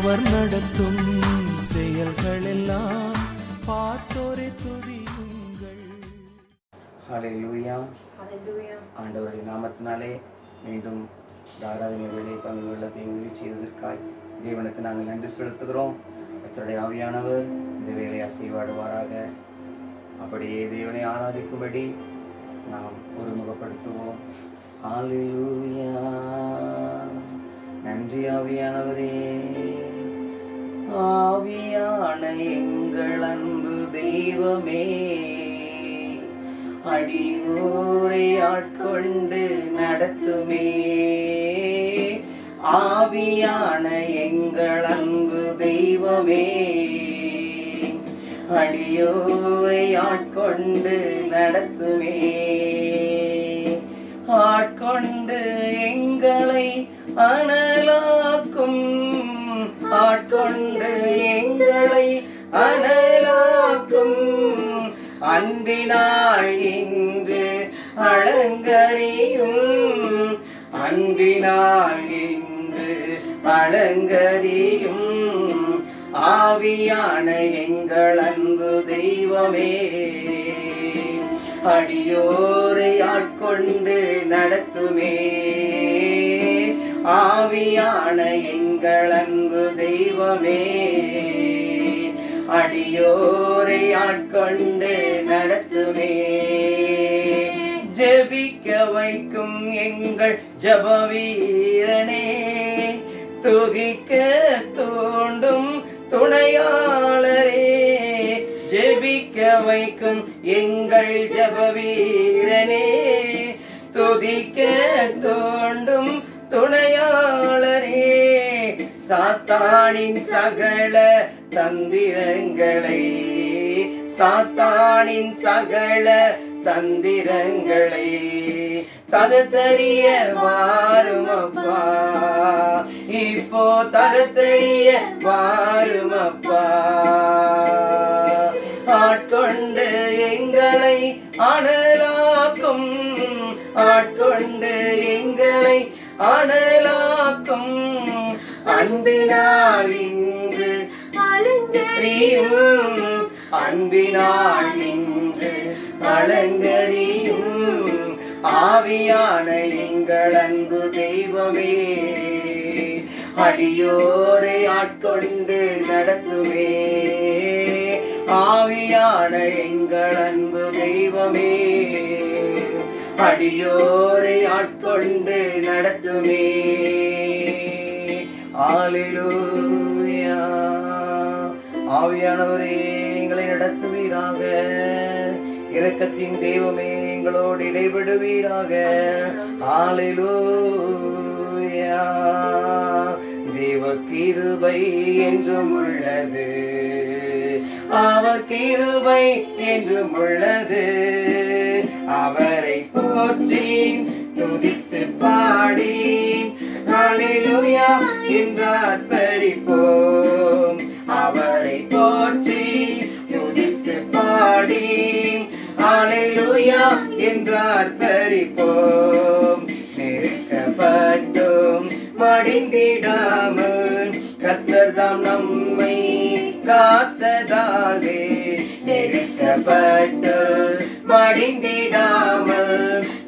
அவர் நடத்தும் செயல்கள் எல்லாம் பார்த்தோரை துதியுங்கள் ஹalleluya Hallelujah. ஆண்டவருடைய நாமத்தினாலே மீண்டும் இந்த ஆராதனை வேலையை பங்கு கொள்ளத்தை உதவி செய்வதற்காய் தேவனுக்கு நாங்கள் நன்றி செலுத்துகிறோம் கர்த்தருடைய ஆவியானவர் இந்த வேலையை அசைவாடுவாராக அப்படியே தேவனை ஆராதிக்கும்படி நாம் ஒருமுகப்படுத்துவோம் ஹalleluya நன்றி ஆவியானவரே ஆவியான எங்கள் அன்பு தெய்வமே அடியோரை ஆட்கொண்டு நடத்துமே ஆவியான எங்கள் அன்பு தெய்வமே அடியோரை ஆட்கொண்டு நடத்துமே ஆட்கொண்டு எங்களை அனலாக்கும் ஆட்கொண்டு எங்களை அனலாக்கும் அன்பினால் இன்று அலங்கரியும் அன்பினால் இன்று அலங்கரியும் ஆவியான எங்கள் அன்பு தெய்வமே அடியோரை ஆட்கொண்டு நடத்துமே ஆவியான எங்கள் அன்பு தெய்வமே அடியோரை ஆட்கொண்டு நடத்துமே ஜெபிக்க வைக்கும் எங்கள் ஜப வீரனே துதிக்க தூண்டும் துணையாளரே ஜெபிக்க வைக்கும் எங்கள் ஜப வீரனே துதிக்க தோண்டும் துணையாளரே சாத்தானின் சகல தந்திரங்களை சாத்தானின் சகல தந்திரங்களை தகத்தறிய வாருமப்பா இப்போ தகத்தறிய வாருமப்பா ஆட்கொண்டு எங்களை அனலாக்கும் ஆட்கொண்டு எங்களை அனலாக்கும் அன்பினால் இன்று அலங்கரியும் அன்பினால் இன்று அலங்கரியும் ஆவியான எங்கள் அன்பு தெய்வமே அடியோரை ஆட்கொண்டு நடத்துமே ஆவியான எங்கள் அன்பு தெய்வமே அடியோரை ஆட்கொண்டு நடத்துமே ஆலிலூயா ஆவியானவரே எங்களை நடத்துவீராக இரக்கத்தின் தெய்வமே எங்களோடு இடைபடுவீராக ஆலிலூயா தேவ கிருபை என்றும் உள்ளது அவர் கிருபை என்றும் உள்ளது அவரை போற்றி துதித்து பாடி ஹalleluya என்று அர்ப்பரிப்போம் அவரை போற்றி துதித்து பாடி ஹalleluya என்று அர்ப்பரிப்போம் நெருக்கப்பட்டும் மடிந்திடாமல் கர்த்தர்தாம் நம்மை காத்ததாலே நெருக்கப்பட்டு மடிந்திடாமல்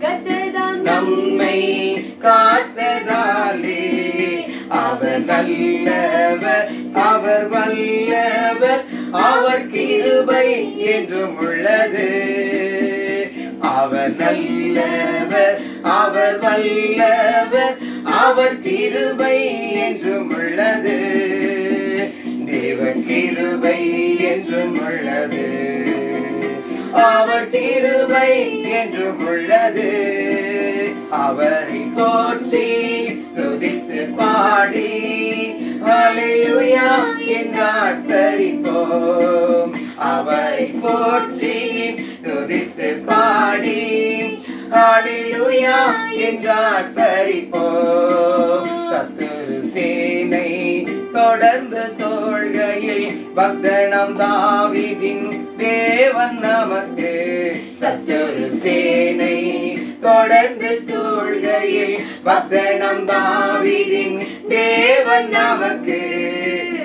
நம்மை காத்ததாலே அவர் நல்லவர் அவர் வல்லவர் அவர் கிருபை என்றும் உள்ளது அவர் நல்லவர் அவர் வல்லவர் அவர் கிருபை என்றும் உள்ளது தேவ கிருபை என்றும் உள்ளது அவர் கிருபை என்றும் உள்ளது அவரை போற்றி துதித்து பாடி ஹalleluya என்று அர்ப்பரிப்போம் அவரை போற்றி துதித்து பாடி ஹalleluya என்று அர்ப்பரிப்போம் சத்துரு சேனை தொடர்ந்து சோழ்கையில் பக்தனம் தாவிதின் தேவன் நமக்கு சத்துரு சேனை தொடர்ந்து சூழ்கையில் பக்தனம் தாவிதின் தேவன் நமக்கு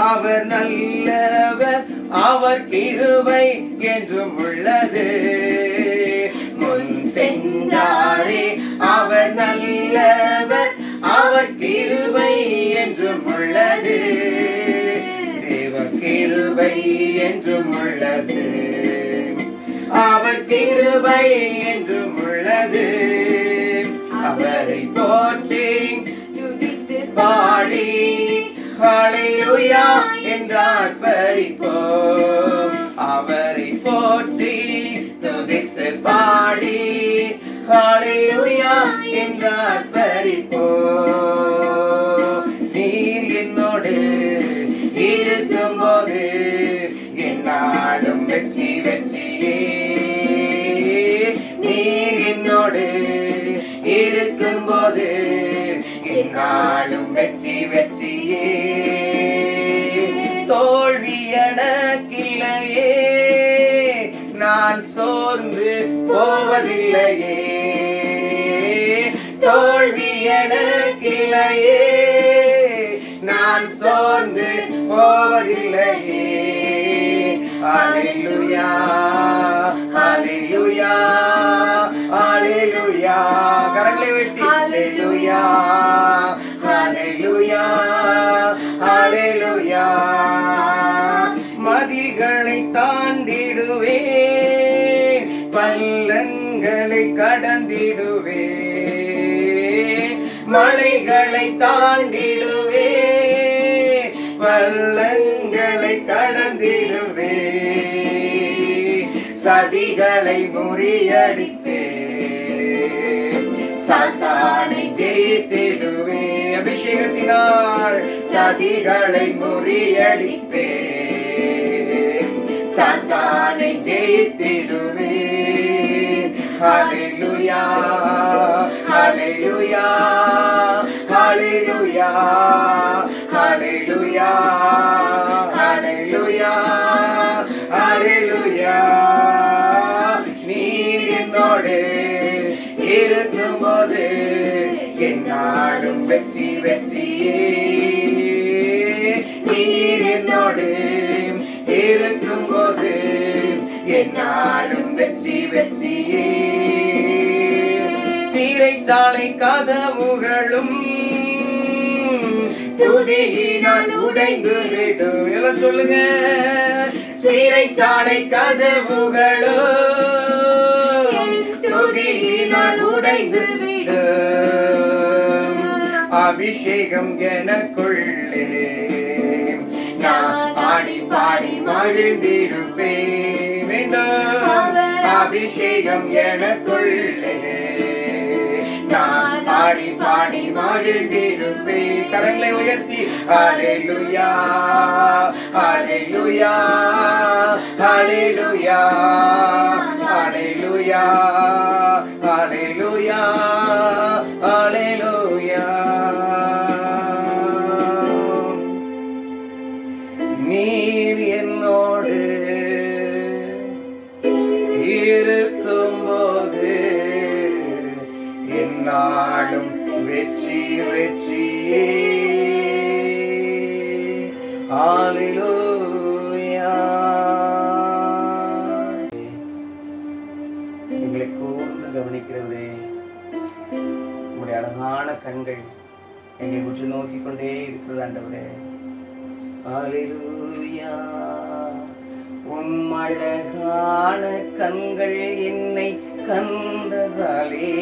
அவர் நல்லவர் அவர் கிருபை என்றும் உள்ளது முன் சென்றாரே அவர் நல்லவர் அவர் கிருபை என்றும் உள்ளது தேவ கிருபை என்றும் உள்ளது அவர் கிருபை என்றும் உள்ளது அவரை போற்றி துதித்து பாடி ஹalleluya என்றார் பரிப்போம் அவரை போற்றி துதித்து பாடி ஹalleluya என்றார் பரிப்போம் நீர் என்னோடு இருக்கும்போது என்னாலும் வெற்றி வெற்றியே நீர் என்னோடு இருக்கும்போது என்னாலும் வெற்றி வெற்றியே தோல்வி எனக்கில்லையே நான் சோர்ந்து போவதில்லையே தோல்வி எனக்கில்லையே நான் சோர்ந்து போவதில்லையே Hallelujah, Hallelujah, Hallelujah. கரங்களை உயர்த்தி Hallelujah, Hallelujah, Hallelujah. மதில்களை தாண்டிடுவே பள்ளங்களை கடந்திடுவே மலைகளை தாண்டிடுவே பள்ளங்களை கடந்திடுவே சதிகளை முறியடிப்பே சாத்தானை ஜெயித்திடுவே அபிஷேகத்தினால் சதிகளை முறியடிப்பே சாத்தானை ஜெயித்திடுவே ஹalleluya ஹalleluya ஹalleluya ஹalleluya ஹalleluya ஹalleluya நீர் என்னோடு இருக்கும்போது என்னாலும் வெற்றி வெற்றியே நீர் என்னோடு இருக்கும்போது என்னாலும் வெற்றி வெற்றியே சீரைச்சாலை கதவுகளும் துதியினால் உடைந்து விடும் எல்லாம் சொல்லுங்க சீரைச்சாலை கதவுகளும் துதியினால் உடைந்து விடும் அபிஷேகம் எனக்குள்ளே நான் பாடி பாடி மகிழ்ந்திடுவே வேண்டும் அபிஷேகம் எனக்குள்ளே நான் பாடி பாடி மகிழ்ந்திடுவே கரங்களை உயர்த்தி ஹalleluya ஹalleluya ஹalleluya ஹalleluya ஹalleluya ஹalleluya நீர் என்னோடு இருக்கும்போது என்னாலும் வெற்றி வெற்றியே ஹalleluya எங்களை கூர்ந்து கவனிக்கிறவரே உங்களுடைய அழகான கண்கள் எங்களை உற்று நோக்கிக் கொண்டே இருக்கிறது ஆண்டவரே ஹalleluya உம் அழகான கண்கள் என்னை கண்டதாலே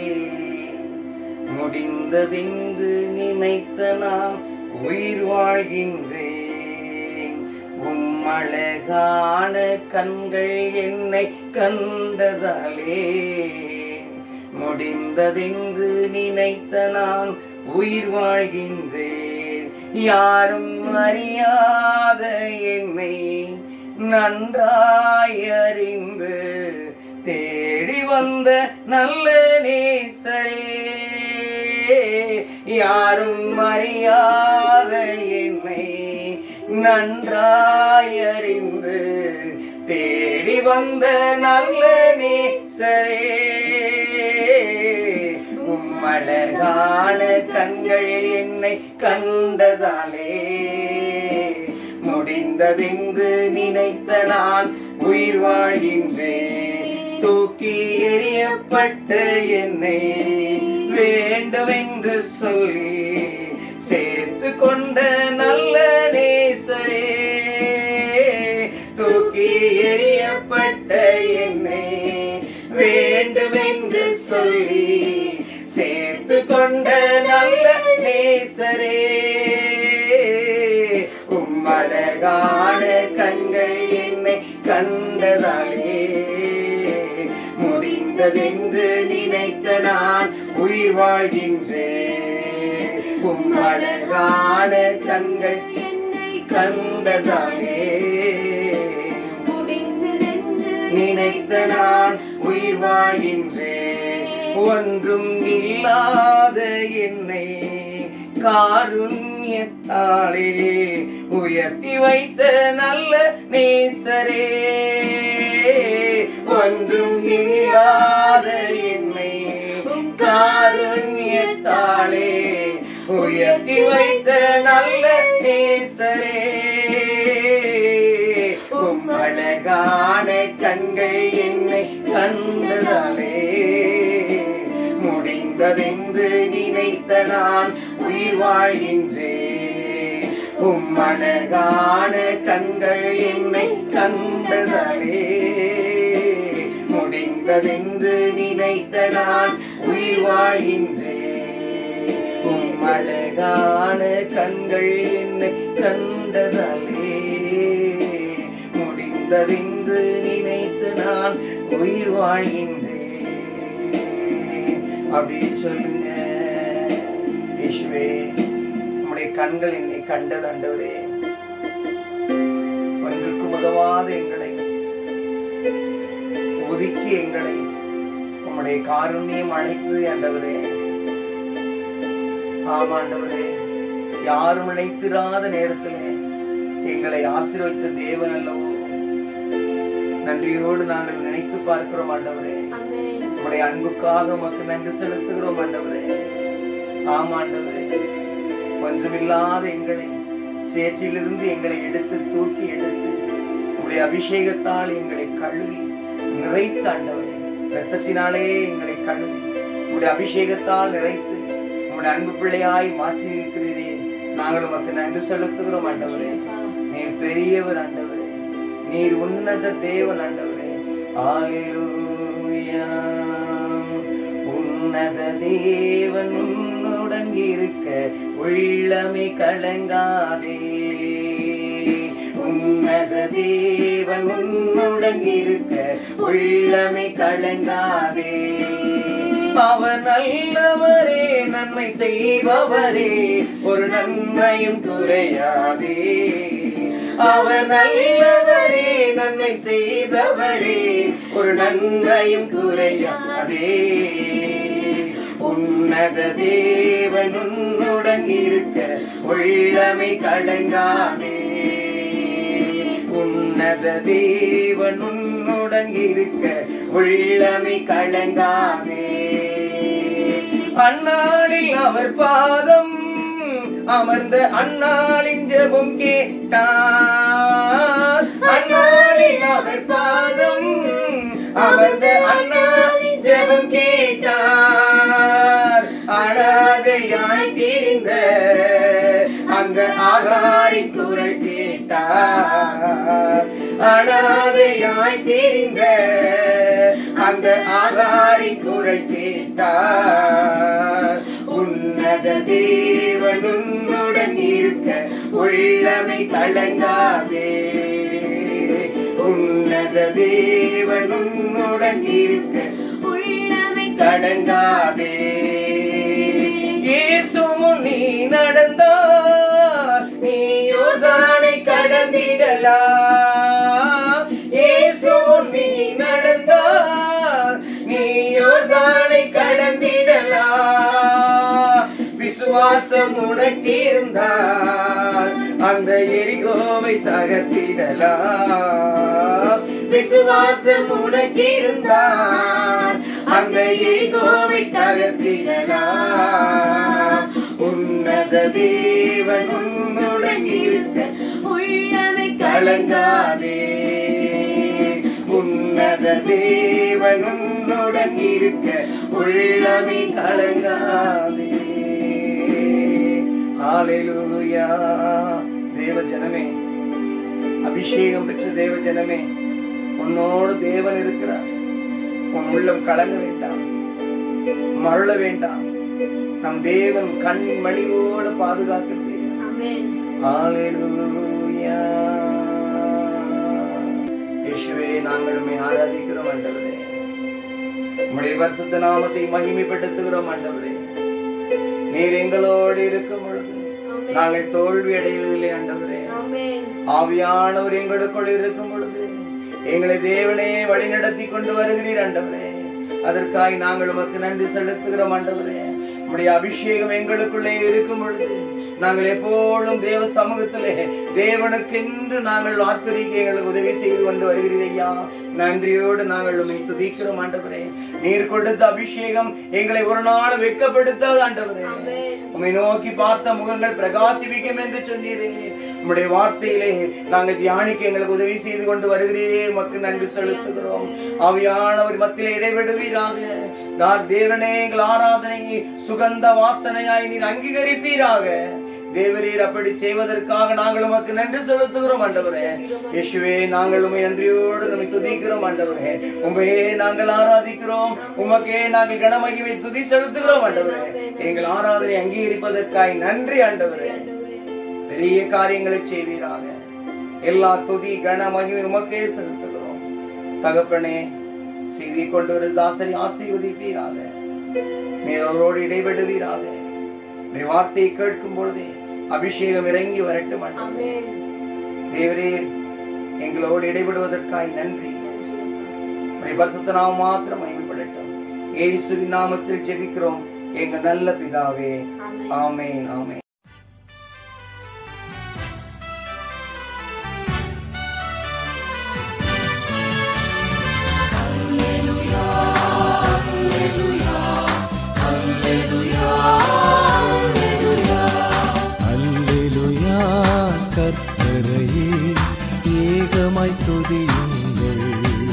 முடிந்ததென்று நினைத்த நான் உயிர் வாழ்கின்றேன் உம் அழகான கண்கள் என்னை கண்டதாலே முடிந்ததென்று நினைத்த நான் உயிர் வாழ்கின்றேன் யாரும் அறியாத என்னை நன்றாய் அறிந்து தேடி வந்த நல்ல நேசரே யாரும் அறியாத என்னை நன்றாய் அறிந்து தேடி வந்த நல்ல நேசரே உம்மழகான கண்கள் என்னை கண்டதாலே முடிந்ததென்று நினைத்த நான் உயிர் வாழ்கின்றேன் தூக்கி எறியப்பட்ட என்னை வேண்டுமென்று சொல்லி சேர்த்து கொண்ட நல்ல நேசரே தூக்கி எறியப்பட்ட என்னை வேண்டுமென்று சொல்லி சேர்த்து கொண்ட நல்ல நேசரே உம்மழகான கண்கள் என்னை கண்டதாலே முடிந்ததென்று நினைத்த நான் உயிர் வாழ்கின்றேன் உம்மழகான கண்கள் என்னை கண்டதாலே முடிந்ததென்று நினைத்த நான் உயிர் வாழ்கின்றேன் ஒன்றும் இல்லாத என்னை காருண்யத்தாலே உயர்த்தி வைத்த நல்ல நேசரே ஒன்றும் இல்லாத என்னை காருண்யத்தாலே உயர்த்தி வைத்த நல்ல நேசரே உம் அழகான கண்கள் என்னை கண்டதாலே முடிந்ததென்று நினைத்த நான் உயிர் வாழ்கின்றேன் உம் அழகான கண்கள் என்னை கண்டதாலே முடிந்ததென்று நினைத்த நான் உயிர் வாழ்கின்றேன் உம் அழகான கண்கள் என்னை கண்டதாலே முடிந்ததென்று நினைத்து நான் உயிர் வாழ்கின்றேன் அப்படி சொல்லுங்க இயேசுவே உம்முடைய கண்கள் என்னை கண்டது ஆண்டவரே ஒன்றுக்கு உதவாத எங்களை ஒதுக்கி எங்களை உம்முடைய காருண்யம் அழைத்தது ஆண்டவரே ஆமாண்டவரே யாரும் நினைத்திராத நேரத்திலே எங்களை ஆசீர்வதித்த தேவன் அல்லவோ நன்றியோடு நாங்கள் நினைத்து பார்க்கிறோம் ஆண்டவரே ஆமென் உம்முடைய அன்புக்காக உமக்கு நன்றி செலுத்துகிறோம் ஆண்டவரே ஆமாண்டவரே ஒன்றுமில்லாத எங்களை சேற்றிலிருந்து எங்களை எடுத்து தூக்கி எடுத்து உம்முடைய அபிஷேகத்தால் எங்களை கழுவி நிறைத்த ஆண்டவரே இரத்தத்தினாலே எங்களை கழுவி உம்முடைய அபிஷேகத்தால் நிறைத்து உம்முடைய அன்பு பிள்ளையாய் மாற்றி இருக்கிறீரே நாங்கள் உமக்கு நன்றி செலுத்துகிறோம் ஆண்டவரே நீர் பெரியவர் ஆண்டவரே நீர் உன்னத தேவன் ஆண்டவரே ஆலேலூயா உன்னத தேவன் உன்னுடன் இருக்க உள்ளமே கலங்காதே உன்னத தேவன் உன்னுடன் இருக்க உள்ளமே கலங்காதே அவர் நல்லவரே நன்மை செய்பவரே ஒரு நன்மையும் குறையாதே அவர் நல்லவரே நன்மை செய்தவரே ஒரு நன்மையும் குறையாதே உன்னத தேவன் உன்னுடன் இருக்க உள்ளமை கலங்காதே உன்னத தேவன் உன்னுடன் இருக்க உள்ளமை கலங்காதே அந்நாளில் அவர் பாதம் அமர்ந்த அந்நாளின் ஜெபம் கேட்டார் அந்நாளில் அவர் பாதம் அமர்ந்த அந்நாளின் ஜெபம் கேட்டார் அனாதையாய் தீர்ந்த அந்த ஆகாரின் குரல் கேட்டார் அனாதையாய் தீர்ந்த அந்த ஆகாரின் குரல் கேட்டார் உன்னத தேவன் உன்னுடன் இருக்க உள்ளமை கலங்காதே உன்னத தேவன் உன்னுடன் இருக்க உள்ளமை கலங்காதே இயேசு முன் நீ நடந்தால் நீ யோர்தானை கடந்திடலாம் இயேசு முன் நீ நடந்தால் நீ யோர்தானை கடந்திடலாம் விசுவாசம் உனக்கு இருந்தால் அந்த எரிகோவை தகர்த்திடலாம் விசுவாசம் உனக்கு இருந்தால் அந்த எரிகோவை தகர்த்திடலாம் உன்னத தேவன் உன்னுடன் இருக்க உள்ளமை கலங்காதே உன்னத தேவன் உன்னுடன் இருக்க உள்ளமே கலங்காதே ஹalleluya தேவ ஜனமே அபிஷேகம் பெற்ற தேவ ஜனமே உன்னோடு தேவன் இருக்கிறார் உன் உள்ளம் கலங்க வேண்டாம் மருள வேண்டாம் நம் தேவன் கண் மணி போல பாதுகாக்கிற தேவன் ஆமென் ஹalleluya இயேசுவே நாங்கள் உம்மை ஆராதிக்கிறோம் ஆண்டவரே உம்முடைய பரிசுத்த நாமத்தை மகிமைப்படுத்துகிறோம் ஆண்டவரே நீர் எங்களோடு இருக்கும் பொழுது நாங்கள் தோல்வி அடைவதில்லை ஆண்டவரே ஆமென் ஆவியானவர் எங்களுக்குள் இருக்கும் பொழுது எங்களை தேவனே வழி நடத்தி கொண்டு வருகிறீர் ஆண்டவரே அதற்காக நாங்கள் உமக்கு நன்றி செலுத்துகிறோம் ஆண்டவரே உம்முடைய அபிஷேகம் எங்களுக்குள்ளே இருக்கும் பொழுது நாங்கள் எப்பொழுதும் தேவ சமூகத்திலே தேவனுக்கென்று நாங்கள் வார்த்தறிக்கை எங்களுக்கு உதவி செய்து கொண்டு வருகிறீர் ஐயா நன்றியோடு நாங்கள் உண்மை துதிக்கிறோம் ஆண்டவரே நீர் கொடுத்த அபிஷேகம் எங்களை ஒரு நாள் வெட்கப்படுத்தாது ஆண்டவரே உம்மை நோக்கி பார்த்த முகங்கள் பிரகாசிப்பிக்கும் என்று சொன்னீரே உம்முடைய வார்த்தையிலே நாங்கள் தியானிக்க எங்களுக்கு உதவி செய்து கொண்டு வருகிறீரே உமக்கு நன்றி செலுத்துகிறோம் ஆவியானவர் மத்தியிலே இடைவிடுவீராக நான் தேவனே எங்கள் ஆராதனை சுகந்த வாசனையாய் நீர் அங்கீகரிப்பீராக தேவரீர் அப்படி செய்வதற்காக நாங்கள் உமக்கு நன்றி செலுத்துகிறோம் ஆண்டவரே இயேசுவே நாங்கள் உமை நன்றியோடு நம்மை துதிக்கிறோம் ஆண்டவரே உண்மையே நாங்கள் ஆராதிக்கிறோம் உமக்கே நாங்கள் கனமகிமை துதி செலுத்துகிறோம் ஆண்டவரே எங்கள் ஆராதனை அங்கீகரிப்பதற்காய் நன்றி ஆண்டவரே பெரிய காரியங்களை செய்வீராக எல்லா துதி கன மகிமை உமக்கே செலுத்துகிறோம் தகப்பனே செய்தி கொண்டு ஒரு தாசரை ஆசீர்வதிப்பீராக நீர் அவரோடு இடைபெடுவீராக உடைய வார்த்தையை கேட்கும் பொழுதே அபிஷேகம் இறங்கி வரட்டும் ஆண்டவரே. ஆமென் தேவரே எங்களோடு இடைபடுவதற்காய் நன்றி உடைய பரிசுத்த நாமம் மாத்திரம் மகிமைப்படட்டும் இயேசுவின் நாமத்தில் ஜெபிக்கிறோம் எங்க நல்ல பிதாவே ஆமென் ஆமென் அல்லேலூயா கர்த்தரையே ஏகமாய் துதியுங்கள்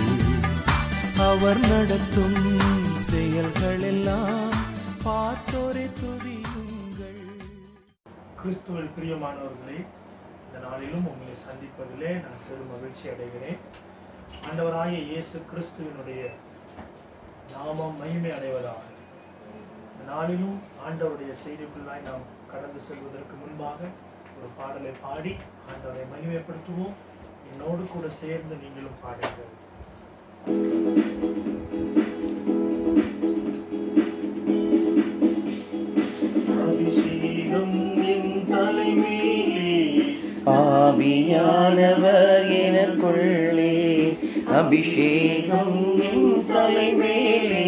அவர் நடத்தும் செயல்களெல்லாம் பார்த்தோரை துதியுங்கள் கிறிஸ்துவில் பிரியமானவர்களே இந்த நாளிலும் உங்களை சந்திப்பதிலே நான் பெரும் மகிழ்ச்சி அடைகிறேன் ஆண்டவராகிய இயேசு கிறிஸ்துவினுடைய நாமம் மகிமை அடைவதாக இந்த நாளிலும் ஆண்டவருடைய செய்திக்குள்ளாய் நாம் கடந்து செல்வதற்கு முன்பாக ஒரு பாடலை பாடி ஆண்டவரை மகிமைப்படுத்துவோம் என்னோடு கூட சேர்ந்து நீங்களும் பாடுங்கள் அபிஷேகம் என் தலைமேலே ஆவியானவர் எனக்குள்ளே அபிஷேகம் என் தலைமேலே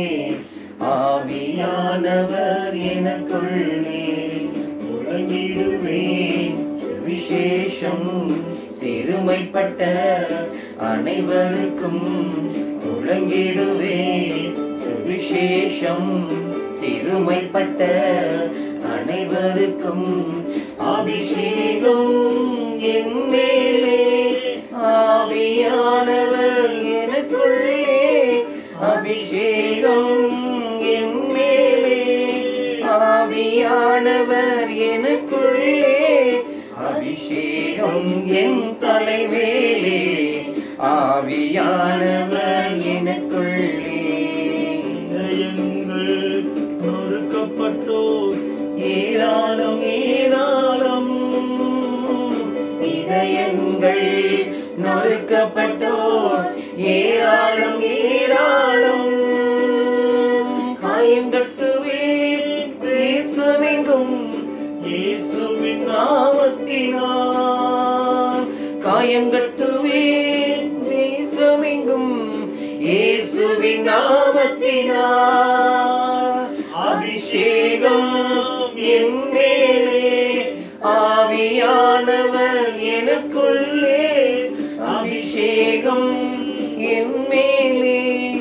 ஆவியானவர் எனக்குள்ளே உறங்கிடுவே விசேஷம் சிறுமைப்பட்ட அனைவருக்கும் முழங்கிடுவே சுவிசேஷம் சிறுமைப்பட்ட அனைவருக்கும் அபிஷேகம் என் மேலே ஆவியானவர் எனக்குள்ளே அபிஷேகம் என் மேலே ஆவியானவர் எனக்குள்ளே அபிஷேகம் என் தலைமேலே ஆவியானவர் எனக்குள்ளே இதயங்கள் நொறுக்கப்பட்டோர் ஏராளம் ஏராளம் இதயங்கள் நொறுக்கப்பட்டோர் ஏராளம் ஏராளம் காயங்கட்டுவேன் பேசுவெங்கும் இயேசுவின் நாமத்தினால் காயங்கட்டுவேன் தேசமெங்கும் இயேசுவின் நாமத்தினால் அபிஷேகம் என் மேலே ஆவியானவர் எனக்குள்ளே அபிஷேகம் என் மேலே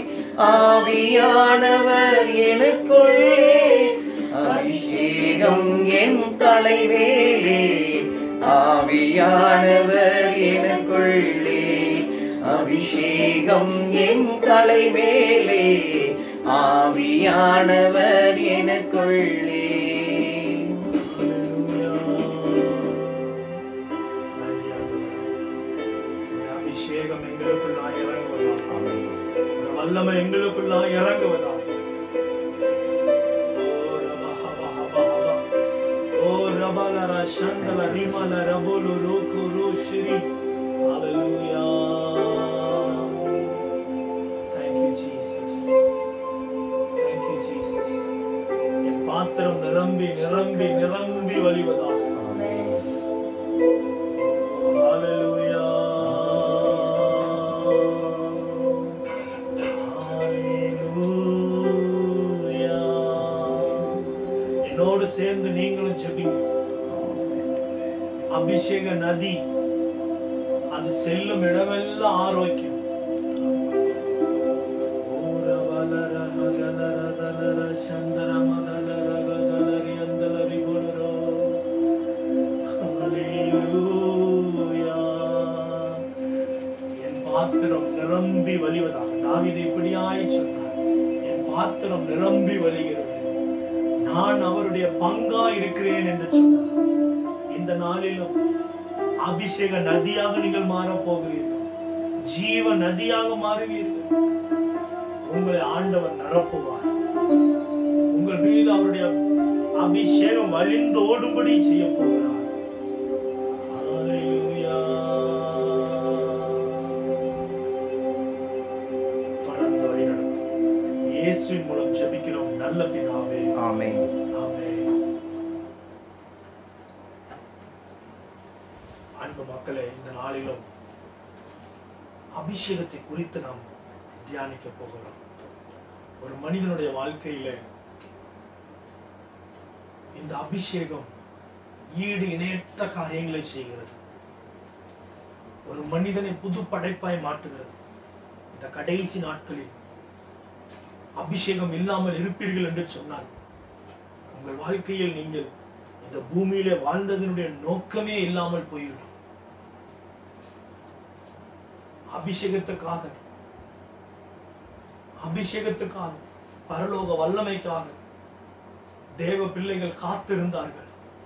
ஆவியானவர் எனக்குள்ளே அபிஷேகம் என் தலைவேலே ஆவியானவர் எனக்குள்ளே அபிஷேகம் என் தலை மேலே ஆவியானவர் எனக்குள்ளே நன்றி ஆண்டவரே. உம்முடைய அபிஷேகம் எங்களுக்குள்ளாய் இறங்குவதாக உம்முடைய வல்லமை எங்களுக்குள்ளாய் இறங்குவதாக ஓ ரபா ஹபா ஹபா ஹபா. ஓ ரபா லரா சந்தல ரிமல ரபுலு ருக்கு ரு Sri. Hallelujah. Thank you, Jesus. Thank you, Jesus. என் பாத்திரம் நிரம்பி நிரம்பி நிரம்பி வழிவதாக Hallelujah. Hallelujah. என்னோடு சேர்ந்து நீங்களும் ஜெபிங்க அபிஷேக நதி அது செல்லும் இடமெல்லாம் ஆரோக்கியம் என் பாத்திரம் நிரம்பி வழிவதாக தாவீது இப்படியாய் சொன்னார் என் பாத்திரம் நிரம்பி வழிகிறது நான் அவருடைய பங்கா இருக்கிறேன் என்று சொன்னார் இந்த நாளிலும் அபிஷேக நதியாக நீங்கள் மாறப் போகிறீர்கள் ஜீவ நதியாக மாறுவீர்கள் உங்களை ஆண்டவர் நிரப்புவார் உங்கள் மீது அவருடைய அபிஷேகம் வழிந்தோடும்படி செய்ய போகிறார் Hallelujah. தொடர்ந்து வழிநடத்தும் இயேசுவின் மூலம் ஜெபிக்கிறோம் நல்ல பிதாவே ஆமென் ஆமென். அன்பு மக்களே இந்த நாளிலும் அபிஷேகத்தை குறித்து நாம் தியானிக்க போகிறோம் ஒரு மனிதனுடைய வாழ்க்கையில இந்த அபிஷேகம் ஈடு இணையற்ற காரியங்களை செய்கிறது ஒரு மனிதனை புது படைப்பாய் மாற்றுகிறது இந்த கடைசி நாட்களில் அபிஷேகம் இல்லாமல் இருப்பீர்கள் என்று சொன்னார் உங்கள் வாழ்க்கையில் நீங்கள் இந்த பூமியிலே வாழ்ந்ததனுடைய நோக்கமே இல்லாமல் போய்விடும் அபிஷேகத்துக்காக அபிஷேகத்துக்காக பரலோக வல்லமைக்காக தேவ பிள்ளைகள் காத்திருந்தார்கள்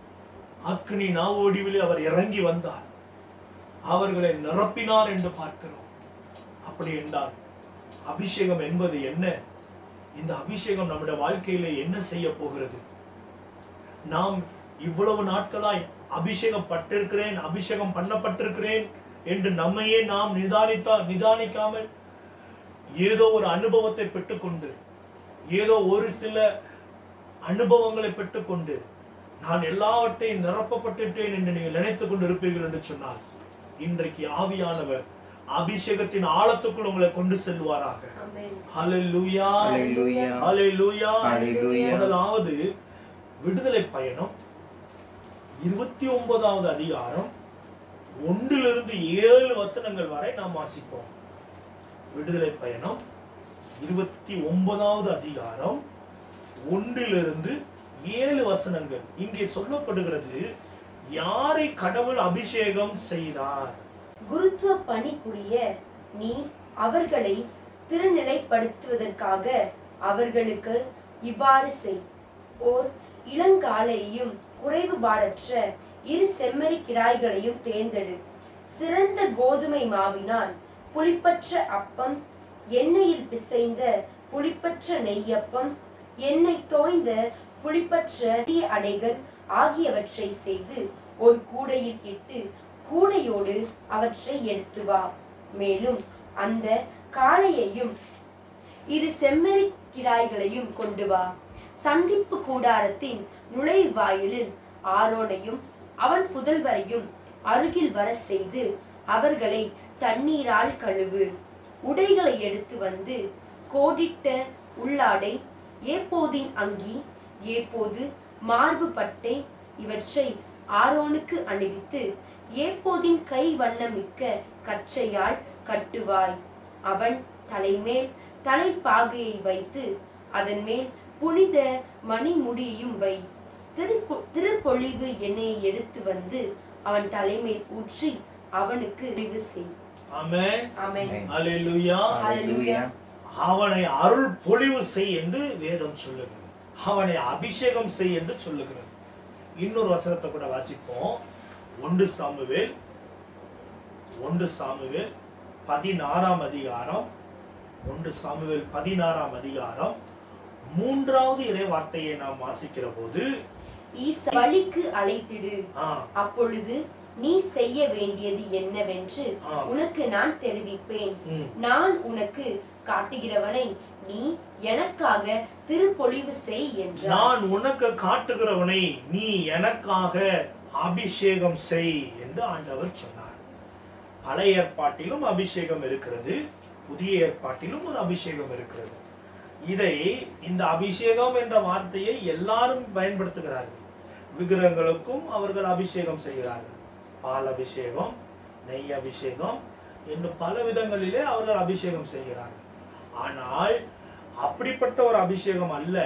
அக்னி நாவோடிவிலே அவர் இறங்கி வந்தார் அவர்களை நிரப்பினார் என்று பார்க்கிறோம் அப்படி என்றால் அபிஷேகம் என்பது என்ன இந்த அபிஷேகம் நம்முடைய வாழ்க்கையில என்ன செய்ய போகிறது நாம் இவ்வளவு நாட்களாய் அபிஷேகம் பட்டிருக்கிறேன் அபிஷேகம் பண்ணப்பட்டிருக்கிறேன் என்று நம்மையே நாம் நிதானித்தா நிதானிக்காமல் ஏதோ ஒரு அனுபவத்தை பெற்றுக்கொண்டு ஏதோ ஒரு சில அனுபவங்களை பெற்றுக்கொண்டு நான் எல்லாவற்றையும் நிரப்பப்பட்டுட்டேன் என்று நீங்கள் நினைத்துக் கொண்டு இருப்பீர்கள் என்று சொன்னால் இன்றைக்கு ஆவியானவர் அபிஷேகத்தின் ஆழத்துக்குள் உங்களை கொண்டு செல்வாராக ஹalleluya Hallelujah. ஹalleluya Hallelujah. முதலாவது விடுதலை பயணம் இருபத்தி ஒன்பதாவது அதிகாரம் ஒன்றிலிருந்து ஏழு வசனங்கள் வரை நாம் வாசிப்போம் விடுதலை பயணம் இருபத்தி ஒன்பதாவது அதிகாரம் ஒன்றிலிருந்து ஏழு வசனங்கள் இங்கே சொல்லப்படுகிறது யாரை கடவுள் அபிஷேகம் செய்தார் குருத்துவ பணிக்குரிய நீ அவர்களை திருநிலைப்படுத்துவதற்காக அவர்களுக்கு இவ்வாறு செய் ஓர் இளங்காலையும் குறைவுபாடற்ற இரு செம்மறி கிடாய்களையும் தேர்ந்தெடு சிறந்த கோதுமை மாவினால் புளிப்பற்ற அப்பம் எண்ணெயில் பிசைந்த புளிப்பற்ற நெய்யப்பம் எண்ணெய் தோய்ந்த புளிப்பற்ற சிறிய அடைகள் ஆகியவற்றை செய்து ஒரு கூடையில் இட்டு கூடையோடு அவற்றை எடுத்து வா மேலும் அந்த காளையையும் இரு செம்மறி கிடாய்களையும் கொண்டு வா சந்திப்பு கூடாரத்தின் நுழைவாயிலில் ஆரோனையும் அவன் புதல்வரையும் அருகில் வர செய்து அவர்களை தண்ணீரால் கழுவு உடைகளை எடுத்து வந்து கோடிட்ட உள்ளாடை ஏப்போதின் அங்கி ஏப்போது மார்பு பட்டை இவற்றை ஆரோனுக்கு அணிவித்து ஏப்போதின் கை வண்ணமிக்க கச்சையால் கட்டுவாய் அவன் தலைமேல் தலைப்பாகையை வைத்து அதன் மேல் புனித மணிமுடியையும் வை திருப்பொ திருப்பொழிவு எண்ணெயை எடுத்து வந்து அவன் தலைமேல் ஊற்றி அவனுக்கு அறிவு செய் ஆமென் ஆமென் அல்லேலூயா ஹalleluya அவனை அருள் பொழிவு செய் என்று வேதம் சொல்லுகிறது அவனை அபிஷேகம் செய் என்று சொல்லுகிறது இன்னொரு வசனத்தை கூட வாசிப்போம் ஒன்று சாமுவேல் ஒன்று சாமுவேல் பதினாறாம் அதிகாரம் ஒன்று சாமுவேல் பதினாறாம் அதிகாரம் மூன்றாவது இறை வார்த்தையை நாம் வாசிக்கிற போது ஈசா வழிக்கு அழைத்திடு ஆ, அப்பொழுது நீ செய்ய வேண்டியது என்னவென்று ஆ. உனக்கு நான் தெரிவிப்பேன் ம், நான் உனக்கு காட்டுகிறவனை நீ எனக்காக திருப்பொழிவு செய் என்றார் நான் உனக்கு காட்டுகிறவனை நீ எனக்காக அபிஷேகம் செய் என்று ஆண்டவர் சொன்னார் பழைய ஏற்பாட்டிலும் அபிஷேகம் இருக்கிறது புதிய ஏற்பாட்டிலும் ஒரு அபிஷேகம் இருக்கிறது இதை இந்த அபிஷேகம் என்ற வார்த்தையை எல்லாரும் பயன்படுத்துகிறார்கள் விக்கிரகங்களுக்கும் அவர்கள் அபிஷேகம் செய்கிறார்கள் பால் அபிஷேகம் நெய் அபிஷேகம் என்று பல விதங்களிலே அவர்கள் அபிஷேகம் செய்கிறார்கள் ஆனால் அப்படிப்பட்ட ஒரு அபிஷேகம் அல்ல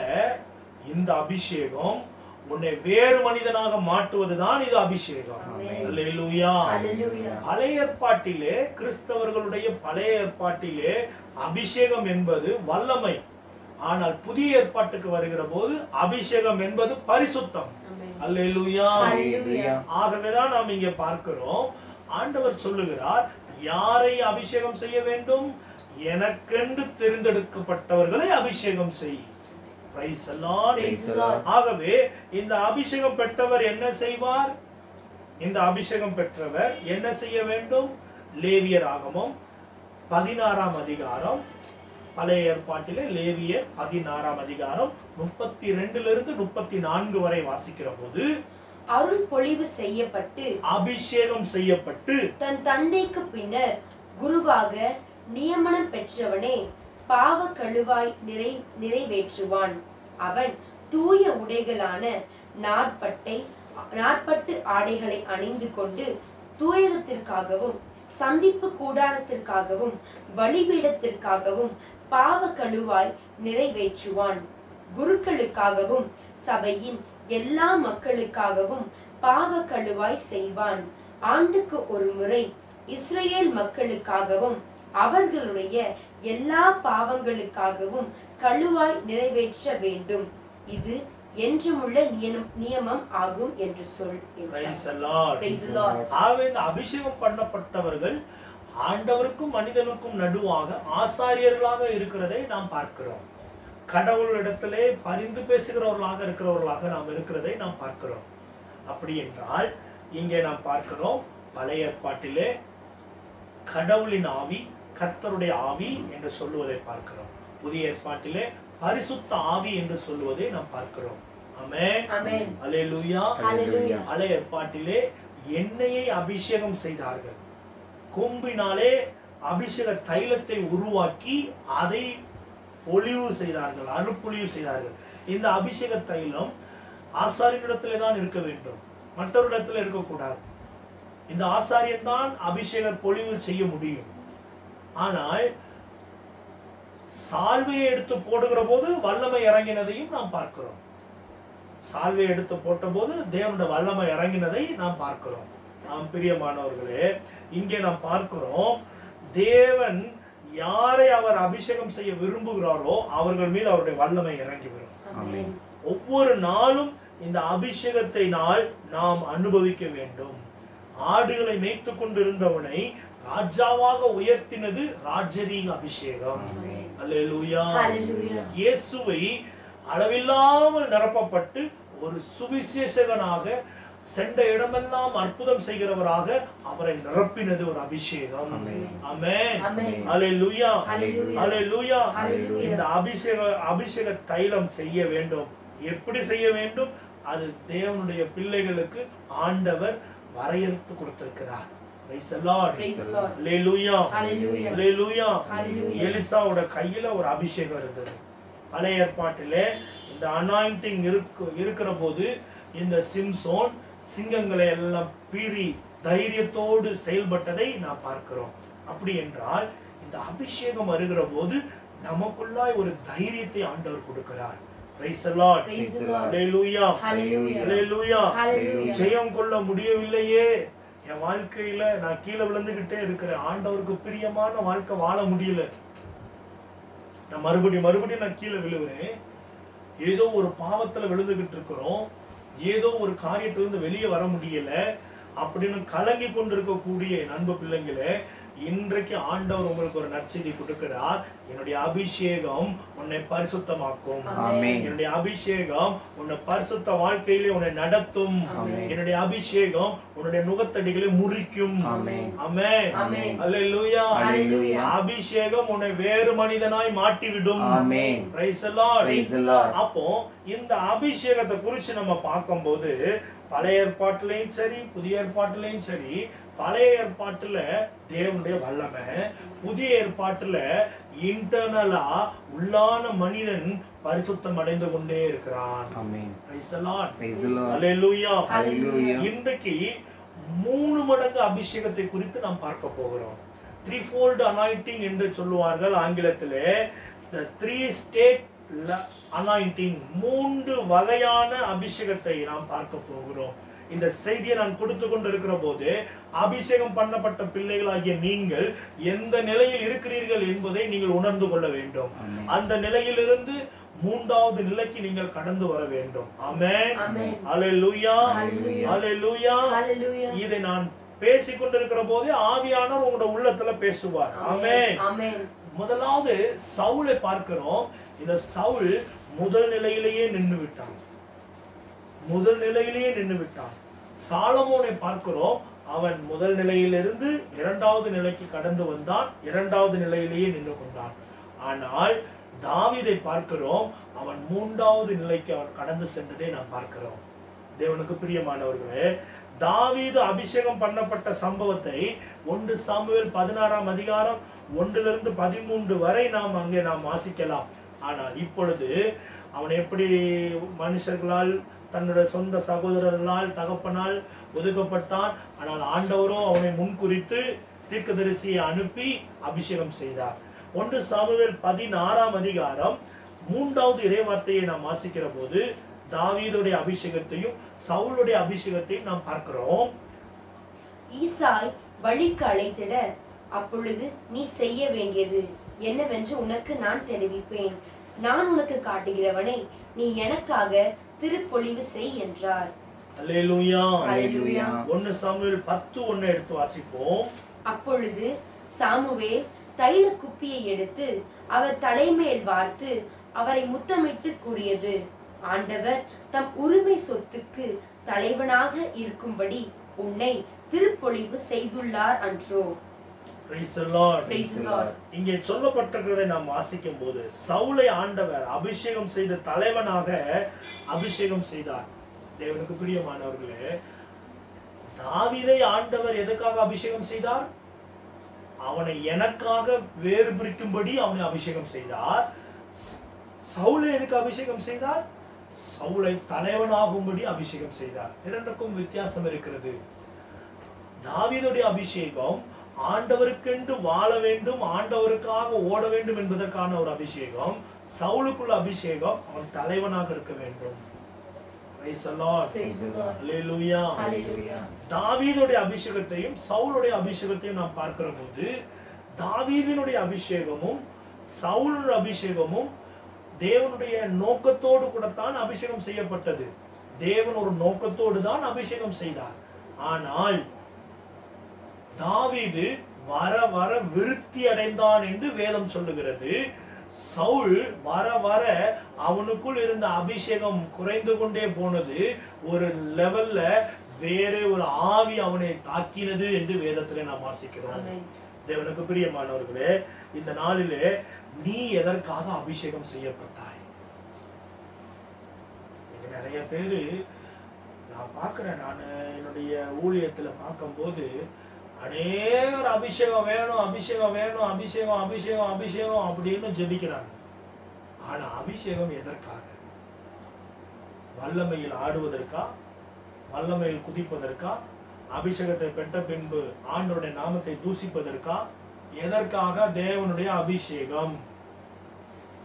இந்த அபிஷேகம் உன்னை வேறு மனிதனாக மாற்றுவதுதான் இது அபிஷேகம் ஆமென். அல்லேலூயா ஹalleluya பழைய ஏற்பாட்டிலே கிறிஸ்தவர்களுடைய பழைய ஏற்பாட்டிலே அபிஷேகம் என்பது வல்லமை ஆனால் புதிய ஏற்பாட்டுக்கு வருகிற போது அபிஷேகம் என்பது பரிசுத்தம் ஆமென் அல்லேலூயா ஹalleluya ஆகவேதான் நாம் இங்கே பார்க்கிறோம் ஆண்டவர் சொல்லுகிறார் யாரை அபிஷேகம் செய்ய வேண்டும் எனக்கென்று தெரிந்தெடுக்கப்பட்டவர்களை அபிஷேகம் செய் Praise the Lord. Praise the Lord. ஆகவே இந்த அபிஷேகம் பெற்றவர் என்ன செய்வார் இந்த அபிஷேகம் பெற்றவர் என்ன செய்ய வேண்டும் லேவியர் ஆகமம் பதினாறாம் அதிகாரம் பழைய ஏற்பாட்டிலே லேவியர் பதினாறாம் அதிகாரம் முப்பத்தி ரெண்டுல இருந்து முப்பத்தி நான்கு வரை வாசிக்கிற போது அருள் பொழிவு செய்யப்பட்டு அபிஷேகம் செய்யப்பட்டு தன் தந்தைக்கு பின்னர் குருவாக நியமனம் பெற்றவனே பாவ கழுவாய் நிறை நிறைவேற்றுவான் அவன் தூய உடைகளான நாற்பட்டை நாற்பட்டு ஆடைகளை அணிந்து கொண்டு தூயகத்திற்காகவும் சந்திப்பு கூடாரத்திற்காகவும் பலிபீடத்திற்காகவும் பாவ கழுவாய் நிறைவேற்றுவான் குருக்களுக்காகவும் சபையின் எல்லா மக்களுக்காகவும் பாவ கழுவாய் செய்வான் ஆண்டுக்கு ஒரு முறை இஸ்ரேல் மக்களுக்காகவும் அவர்களுடைய எல்லா பாவங்களுக்காகவும் கழுவாய் நிறைவேற்ற வேண்டும் இது என்றுமுள்ள நியமம் நியமம் ஆகும் என்று சொல் என்றார். Praise the Lord. Praise the Lord. ஆகவே இந்த அபிஷேகம் பண்ணப்பட்டவர்கள் ஆண்டவருக்கும் மனிதனுக்கும் நடுவாக ஆசாரியர்களாக இருக்கிறதை நாம் பார்க்கிறோம் கடவுளிடத்திலே பரிந்து பேசுகிறவர்களாக இருக்கிறவர்களாக நாம் இருக்கிறதை நாம் பார்க்கிறோம் அப்படி என்றால் இங்கே நாம் பார்க்கிறோம் பழைய ஏற்பாட்டிலே கடவுளின் ஆவி கர்த்தருடைய ஆவி என்று சொல்லுவதை பார்க்கிறோம் புதிய ஏற்பாட்டிலே பரிசுத்த ஆவி என்று சொல்லுவதை நாம் பார்க்கிறோம் ஆமென் ஆமென் அல்லேலூயா Hallelujah. பழைய ஏற்பாட்டிலே எண்ணெயை அபிஷேகம் செய்தார்கள் கொம்பினாலே அபிஷேக தைலத்தை உருவாக்கி அதை பொழிவு செய்தார்கள் அருப்பொழிவு செய்தார்கள் இந்த அபிஷேக தைலம் ஆசாரியனிடத்திலே தான் இருக்க வேண்டும் மற்றவரிடத்தில் இருக்கக்கூடாது இந்த ஆசாரியன் தான் அபிஷேக பொழிவு செய்ய முடியும் ஆனால் சால்வையை எடுத்து போடுகிற போது வல்லமை இறங்கினதையும் நாம் பார்க்கிறோம் சால்வையை எடுத்து போட்டபோது தேவனுடைய வல்லமை இறங்கினதை நாம் பார்க்கிறோம் நாம் பிரியமானவர்களே இங்கே நாம் பார்க்கிறோம் தேவன் யாரை அவர் அபிஷேகம் செய்ய விரும்புகிறாரோ அவர்கள் மீது அவருடைய வல்லமை இறங்கி வரும் ஆமென் ஒவ்வொரு நாளும் இந்த அபிஷேகத்தை நாள் நாம் அனுபவிக்க வேண்டும் ஆடுகளை மேய்த்து கொண்டிருந்தவனை ராஜாவாக உயர்த்தினது ராஜரீக அபிஷேகம் ஆமென். அல்லேலூயா Hallelujah. இயேசுவை அளவில்லாமல் நிரப்பப்பட்டு ஒரு சுவிசேஷகனாக சென்ற இடமெல்லாம் அற்புதம் செய்கிறவராக அவரை நிரப்பினது ஒரு அபிஷேகம் ஆமென் ஆமென். அல்லேலூயா Hallelujah. அல்லேலூயா Hallelujah. இந்த அபிஷேக அபிஷேக தைலம் செய்ய வேண்டும் எப்படி செய்ய வேண்டும் அது தேவனுடைய பிள்ளைகளுக்கு ஆண்டவர் வரையறுத்து கொடுத்திருக்கிறார் Praise the Lord. Praise the Lord. Hallelujah. Hallelujah. Hallelujah. Hallelujah. எலிசாவோட கையில ஒரு அபிஷேகம் இருந்தது பழைய ஏற்பாட்டிலே இந்த அனாயிண்டிங் இருக்கு இருக்கிற போது இந்த சிம்சோன் சிங்கங்களை எல்லாம் பீறி தைரியத்தோடு செயல்பட்டதை நாம் பார்க்கிறோம் அப்படி என்றால் இந்த அபிஷேகம் வருகிற போது நமக்குள்ளாய் ஒரு தைரியத்தை ஆண்டவர் கொடுக்கிறார் Praise the Lord. Praise the the Lord. Hallelujah. Hallelujah. Hallelujah. Hallelujah. ஜெயம் கொள்ள முடியவில்லையே என் வாழ்க்கையில நான் கீழே விழுந்துகிட்டே இருக்கிறேன் ஆண்டவருக்கு பிரியமான வாழ்க்கை வாழ முடியல நான் மறுபடியும் மறுபடியும் நான் கீழே விழுகிறேன் ஏதோ ஒரு பாவத்துல விழுந்துகிட்டு இருக்கிறோம் ஏதோ ஒரு காரியத்துல இருந்து வெளியே வர முடியல அப்படின்னு கலங்கி கொண்டிருக்கக்கூடிய என் அன்பு பிள்ளைங்களே இன்றைக்கு ஆண்டவர் உங்களுக்கு ஒரு நற்செய்தி கொடுக்கிறார் என்னுடைய அபிஷேகம் உன்னை பரிசுத்தமாக்கும் ஆமென். என்னுடைய அபிஷேகம் உன்னை பரிசுத்த வாழ்க்கையிலே உன்னை நடத்தும் ஆமென். என்னுடைய அபிஷேகம் உன்னுடைய நுகத்தடிகளை முறிக்கும் ஆமென். ஆமென் ஆமென். அல்லேலூயா Hallelujah. அபிஷேகம் உன்னை வேறு மனிதனாய் மாட்டிவிடும் ஆமென். Praise the Lord. Praise the Lord. அப்போ இந்த அபிஷேகத்தை குறித்து நம்ம பார்க்கும்போது பழைய ஏற்பாட்டிலையும் சரி புதிய ஏற்பாட்டிலையும் சரி பழைய ஏற்பாட்டுல தேவனுடைய வல்லமை புதிய ஏற்பாட்டுல இன்டர்னலா உள்ளான மனிதன் பரிசுத்தம் அடைந்து கொண்டே இருக்கிறான் ஆமென். Praise the Lord. Praise the Lord. Hallelujah. Hallelujah. இன்றைக்கு மூணு மடங்கு அபிஷேகத்தை குறித்து நாம் பார்க்க போகிறோம் த்ரீ ஃபோல்டு அனாயிண்டிங் என்று சொல்லுவார்கள் ஆங்கிலத்திலே த த்ரீ ஸ்டேட் அனாயிண்டிங் மூன்று வகையான அபிஷேகத்தை நாம் பார்க்க போகிறோம் இந்த செய்தியை நான் கொடுத்து கொண்டிருக்கிற போது அபிஷேகம் பண்ணப்பட்ட பிள்ளைகளாகிய நீங்கள் எந்த நிலையில் இருக்கிறீர்கள் என்பதை நீங்கள் உணர்ந்து கொள்ள வேண்டும் ஆமென். அந்த நிலையிலிருந்து மூன்றாவது நிலைக்கு நீங்கள் கடந்து வர வேண்டும் ஆமென் ஆமென். அல்லேலூயா Hallelujah. அல்லேலூயா Hallelujah. இதை நான் பேசிக் கொண்டிருக்கிற போதே ஆவியானவர் உங்களோட உள்ளத்துல பேசுவார் ஆமென் ஆமென். முதலாவது சவுலை பார்க்கிறோம் இந்த சவுல் முதல் நிலையிலேயே நின்று விட்டான் முதல் நிலையிலேயே நின்று விட்டான் சாலமோனை பார்க்கிறோம் அவன் முதல் நிலையிலிருந்து இரண்டாவது நிலைக்கு கடந்து வந்தான் இரண்டாவது நிலையிலேயே நின்று கொண்டான் ஆனால் தாவீதை பார்க்கிறோம் அவன் மூன்றாவது நிலைக்கு அவன் கடந்து சென்றதை நாம் பார்க்கிறோம் தேவனுக்கு பிரியமானவர்களே தாவீது அபிஷேகம் பண்ணப்பட்ட சம்பவத்தை ஒன்று சாமுவேல் பதினாறாம் அதிகாரம் ஒன்றிலிருந்து பதிமூன்று வரை நாம் அங்கே நாம் வாசிக்கலாம் ஆனால் இப்பொழுது அவன் எப்படி மனுஷர்களால் தன்னுடைய சொந்த சகோதரர்களால் தகப்பனால் ஒதுக்கப்பட்டான் ஆனால் ஆண்டவரோ அவனை முன்குறித்து தீர்க்கதரிசியை அனுப்பி அபிஷேகம் செய்தார் ஒன்று சாமுவேல் பதினாறாம் அதிகாரம் மூன்றாவது இறைவார்த்தையை நாம் வாசிக்கிற போது தாவீதுடைய அபிஷேகத்தையும் சவுலுடைய அபிஷேகத்தையும் நாம் பார்க்கிறோம் ஈசாய் வழிக்கு அழைத்திட அப்பொழுது நீ செய்ய வேண்டியது என்னவென்று உனக்கு நான் தெரிவிப்பேன் நான் உனக்கு காட்டுகிறவனை நீ எனக்காக திருப்பொழிவு செய் என்றார் அல்லேலூயா Hallelujah. ஒன்னு சாமுவேல் பத்து ஒன்னு எடுத்து வாசிப்போம் அப்பொழுது சாமுவேல் தைல குப்பியை எடுத்து அவர் தலைமேல் வார்த்து அவரை முத்தமிட்டு கூறியது ஆண்டவர் தம் உரிமை சொத்துக்கு தலைவனாக இருக்கும்படி உன்னை திருப்பொழிவு செய்துள்ளார் அன்றோ Praise the Lord. Praise the Lord. இங்கே சொல்லப்பட்டிருக்கிறதை நாம் வாசிக்கும் போது சவுலை ஆண்டவர் அபிஷேகம் செய்த தலைவனாக அபிஷேகம் செய்தார் தேவனுக்கு பிரியமானவர்களே தாவீதை ஆண்டவர் எதுக்காக அபிஷேகம் செய்தார் அவனை எனக்காக வேறு பிரிக்கும்படி அவனை அபிஷேகம் செய்தார் ச- சவுலை எதுக்கு அபிஷேகம் செய்தார் சவுலை தலைவனாகும்படி அபிஷேகம் செய்தார் இரண்டுக்கும் வித்தியாசம் இருக்கிறது தாவீதுடைய அபிஷேகம் ஆண்டவருக்கென்று வாழ வேண்டும் ஆண்டவருக்காக ஓட வேண்டும் என்பதற்கான ஒரு அபிஷேகம் சவுலுக்குள்ள அபிஷேகம் அவன் தலைவனாக இருக்க வேண்டும் Praise the Lord. Praise the Lord. Hallelujah. Hallelujah. தாவீதுடைய அபிஷேகத்தையும் சவுலுடைய அபிஷேகத்தையும் நாம் பார்க்கிற போது தாவீதினுடைய அபிஷேகமும் சவுலுடைய அபிஷேகமும் தேவனுடைய நோக்கத்தோடு கூடத்தான் அபிஷேகம் செய்யப்பட்டது தேவன் ஒரு நோக்கத்தோடு தான் அபிஷேகம் செய்தார் ஆனால் தாவீது வர வர விருத்தி அடைந்தான் என்று வேதம் சொல்லுகிறது சவுல் வர வர அவனுக்குள் இருந்த அபிஷேகம் குறைந்து கொண்டே போனது ஒரு லெவல்ல வேற ஒரு ஆவி அவனை தாக்கினது என்று வேதத்திலே நாம் வாசிக்கிறோம் Amen. தேவனுக்கு பிரியமானவர்களே இந்த நாளிலே நீ எதற்காக அபிஷேகம் செய்யப்பட்டாய் இங்க நிறைய பேரு நான் பார்க்கிறேன் நான் என்னுடைய ஊழியத்துல பார்க்கும்போது அநேகர் அபிஷேகம் வேணும் அபிஷேகம் வேணும் அபிஷேகம் அபிஷேகம் அபிஷேகம் அப்படின்னு ஜெபிக்கிறாங்க ஆனா அபிஷேகம் எதற்காக வல்லமையில் ஆடுவதற்கா வல்லமையில் குதிப்பதற்கா அபிஷேகத்தை பெற்ற பின்பு ஆண்டவருடைய நாமத்தை தூசிப்பதற்கா எதற்காக தேவனுடைய அபிஷேகம்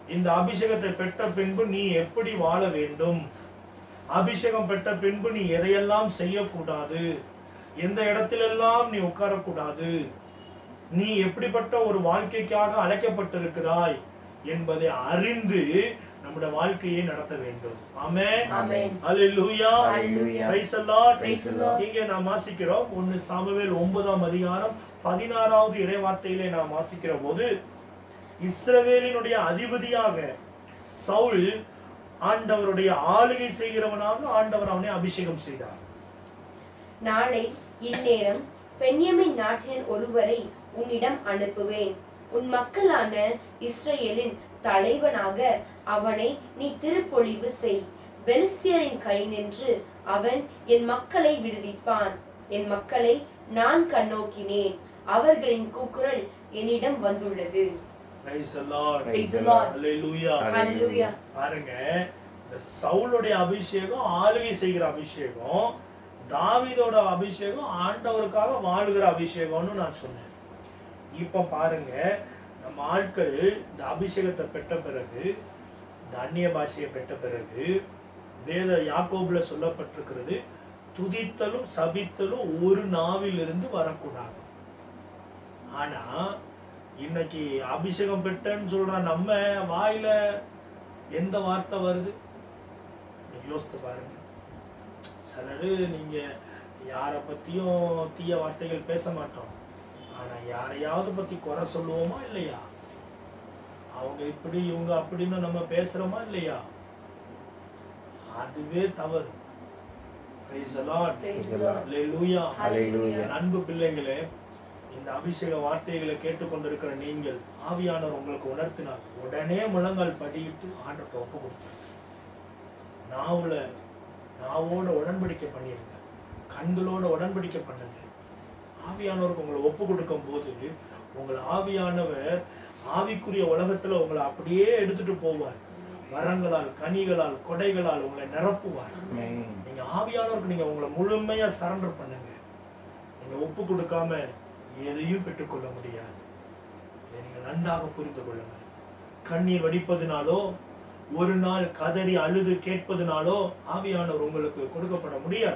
இந்த அபிஷேகத்தை பெற்ற பின்பு நீ எப்படி வாழ வேண்டும் அபிஷேகம் பெற்ற பின்பு நீ எதையெல்லாம் செய்யக்கூடாது எந்த இடத்திலெல்லாம் நீ உட்காரக்கூடாது நீ எப்படிப்பட்ட ஒரு வாழ்க்கைக்காக அழைக்கப்பட்டிருக்கிறாய் என்பதை அறிந்து நம்முடைய வாழ்க்கையை நடத்த வேண்டும் ஆமென் ஆமென். அல்லேலூயா Hallelujah. Praise the Lord. Praise the Lord. இங்கே நாம் வாசிக்கிறோம் ஒன்னு சாமுவேல் ஒன்பதாம் அதிகாரம் பதினாறாவது இறைவார்த்தையிலே நாம் வாசிக்கிற போது இஸ்ரவேலினுடைய அதிபதியாக சவுல் ஆண்டவருடைய ஆளுகை செய்கிறவனாக ஆண்டவர் அவனை அபிஷேகம் செய்தார் நாளை இந்நேரம் பென்யமின் நாட்டின் ஒருவரை உன்னிடம் அனுப்புவேன் உன் மக்களான இஸ்ரவேலின் தலைவனாக அவனை நீ திருப்பொழிவு செய் பெலிஸ்தியரின் கை நின்று அவன் என் மக்களை விடுவிப்பான் என் மக்களை நான் கண்ணோக்கினேன் அவர்களின் கூக்குரல் என்னிடம் வந்துள்ளது Praise the Lord. Praise the Lord. Hallelujah. Hallelujah. பாருங்க இந்த சவுளுடைய அபிஷேகம் ஆளுகை செய்கிற அபிஷேகம் தாவீதோட அபிஷேகம் ஆண்டவருக்காக வாழுகிற அபிஷேகம்னு நான் சொன்னேன் இப்போ பாருங்க நம்ம ஆட்கள் இந்த அபிஷேகத்தை பெற்ற பிறகு இந்த அந்நிய பாஷையை பெற்ற பிறகு வேத யாக்கோபுல சொல்லப்பட்டிருக்கிறது துதித்தலும் சபித்தலும் ஒரு நாவிலிருந்து வரக்கூடாது ஆனா இன்னைக்கு அபிஷேகம் பெற்றேன்னு சொல்ற நம்ம வாயில எந்த வார்த்தை வருது நீங்க யோசித்து பாருங்க சிலரு நீங்க யாரை பத்தியும் தீய வார்த்தைகள் பேச மாட்டோம் ஆனா யாரையாவது பத்தி குறை சொல்லுவோமா இல்லையா அவங்க இப்படி இவங்க அப்படின்னு நம்ம பேசுறோமா இல்லையா அதுவே தவறு Praise the Lord. Praise the Lord. Hallelujah. Hallelujah. என் அன்பு பிள்ளைகளே இந்த அபிஷேக வார்த்தைகளை கேட்டுக்கொண்டிருக்கிற நீங்கள் ஆவியானவர் உங்களுக்கு உணர்த்தினார் உடனே முழங்கால் படியிட்டு ஆண்டத்தை ஒப்பு கொடுத்தார் நாவுல நாவோட உடன்படிக்கை பண்ணிருங்க கண்களோட உடன்படிக்கை பண்ணுங்க ஆவியானவருக்கு உங்களை ஒப்பு கொடுக்கும் போது உங்கள் ஆவியானவர் ஆவிக்குரிய உலகத்துல உங்களை அப்படியே எடுத்துட்டு போவார் வரங்களால் கனிகளால் கொடைகளால் உங்களை நிரப்புவார் நீங்க ஆவியானவருக்கு நீங்க உங்களை முழுமையா சரண்டர் பண்ணுங்க நீங்க ஒப்பு கொடுக்காம எதையும் பெற்றுக்கொள்ள முடியாது இதை நீங்கள் நன்றாக புரிந்து கொள்ளுங்கள் கண்ணீர் வடிப்பதினாலோ ஒரு நாள் கதறி அழுது கேட்பதினாலோ ஆவியானவர் உங்களுக்கு கொடுக்கப்பட முடியாது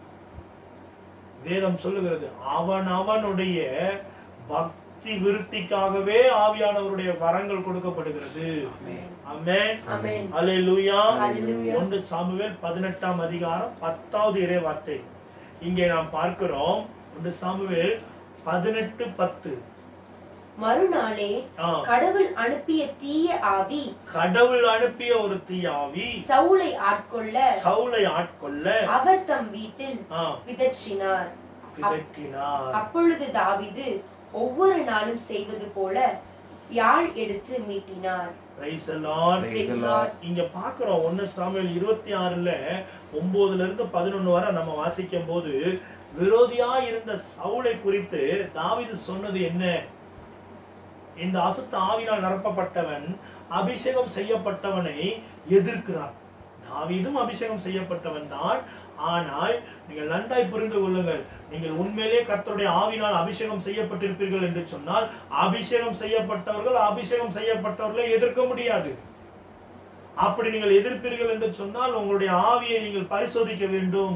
வேதம் சொல்லுகிறது அவன் அவனுடைய பக்தி விருத்திக்காகவே ஆவியானவருடைய வரங்கள் கொடுக்கப்படுகிறது ஆமென் ஆமென். அல்லேலூயா Hallelujah. ஒன்று சாமுவேல் பதினெட்டாம் அதிகாரம் பத்தாவது இறை வார்த்தை இங்கே நாம் பார்க்கிறோம் ஒன்று சாமுவேல் பதினெட்டு பத்து மறுநாளே ஆ, கடவுள் அனுப்பிய தீய ஆவி கடவுள் அனுப்பிய ஒரு தீயாவி சவுலை ஆட்கொள்ள சவுலை ஆட்கொள்ள அவர் தம் வீட்டில் ஆ, விதற்றினார் விதற்றினார் அப்பொழுது தாவீது ஒவ்வொரு நாளும் செய்வது போல யாழ் எடுத்து மீட்டினார் Praise the Lord. Praise the Lord. இங்க பாக்குறோம் ஒன்னு சாமுவேல் இருபத்தி ஆறுல ஒன்பதுல இருந்து பதினொன்னு வரை நம்ம வாசிக்கும் போது விரோதியா இருந்த சவுலை குறித்து தாவீது சொன்னது என்ன இந்த அசுத்த ஆவினால் நிரப்பப்பட்டவன் அபிஷேகம் செய்யப்பட்டவனை எதிர்க்கிறான் தாவீதும் அபிஷேகம் செய்யப்பட்டவன் தான் ஆனால் நீங்கள் நன்றாய் புரிந்து கொள்ளுங்கள் நீங்கள் உண்மையிலே கர்த்தருடைய ஆவினால் அபிஷேகம் செய்யப்பட்டிருப்பீர்கள் என்று சொன்னால் அபிஷேகம் செய்யப்பட்டவர்கள் அபிஷேகம் செய்யப்பட்டவர்களை எதிர்க்க முடியாது அப்படி நீங்கள் எதிர்ப்பீர்கள் என்று சொன்னால் உங்களுடைய ஆவியை நீங்கள் பரிசோதிக்க வேண்டும்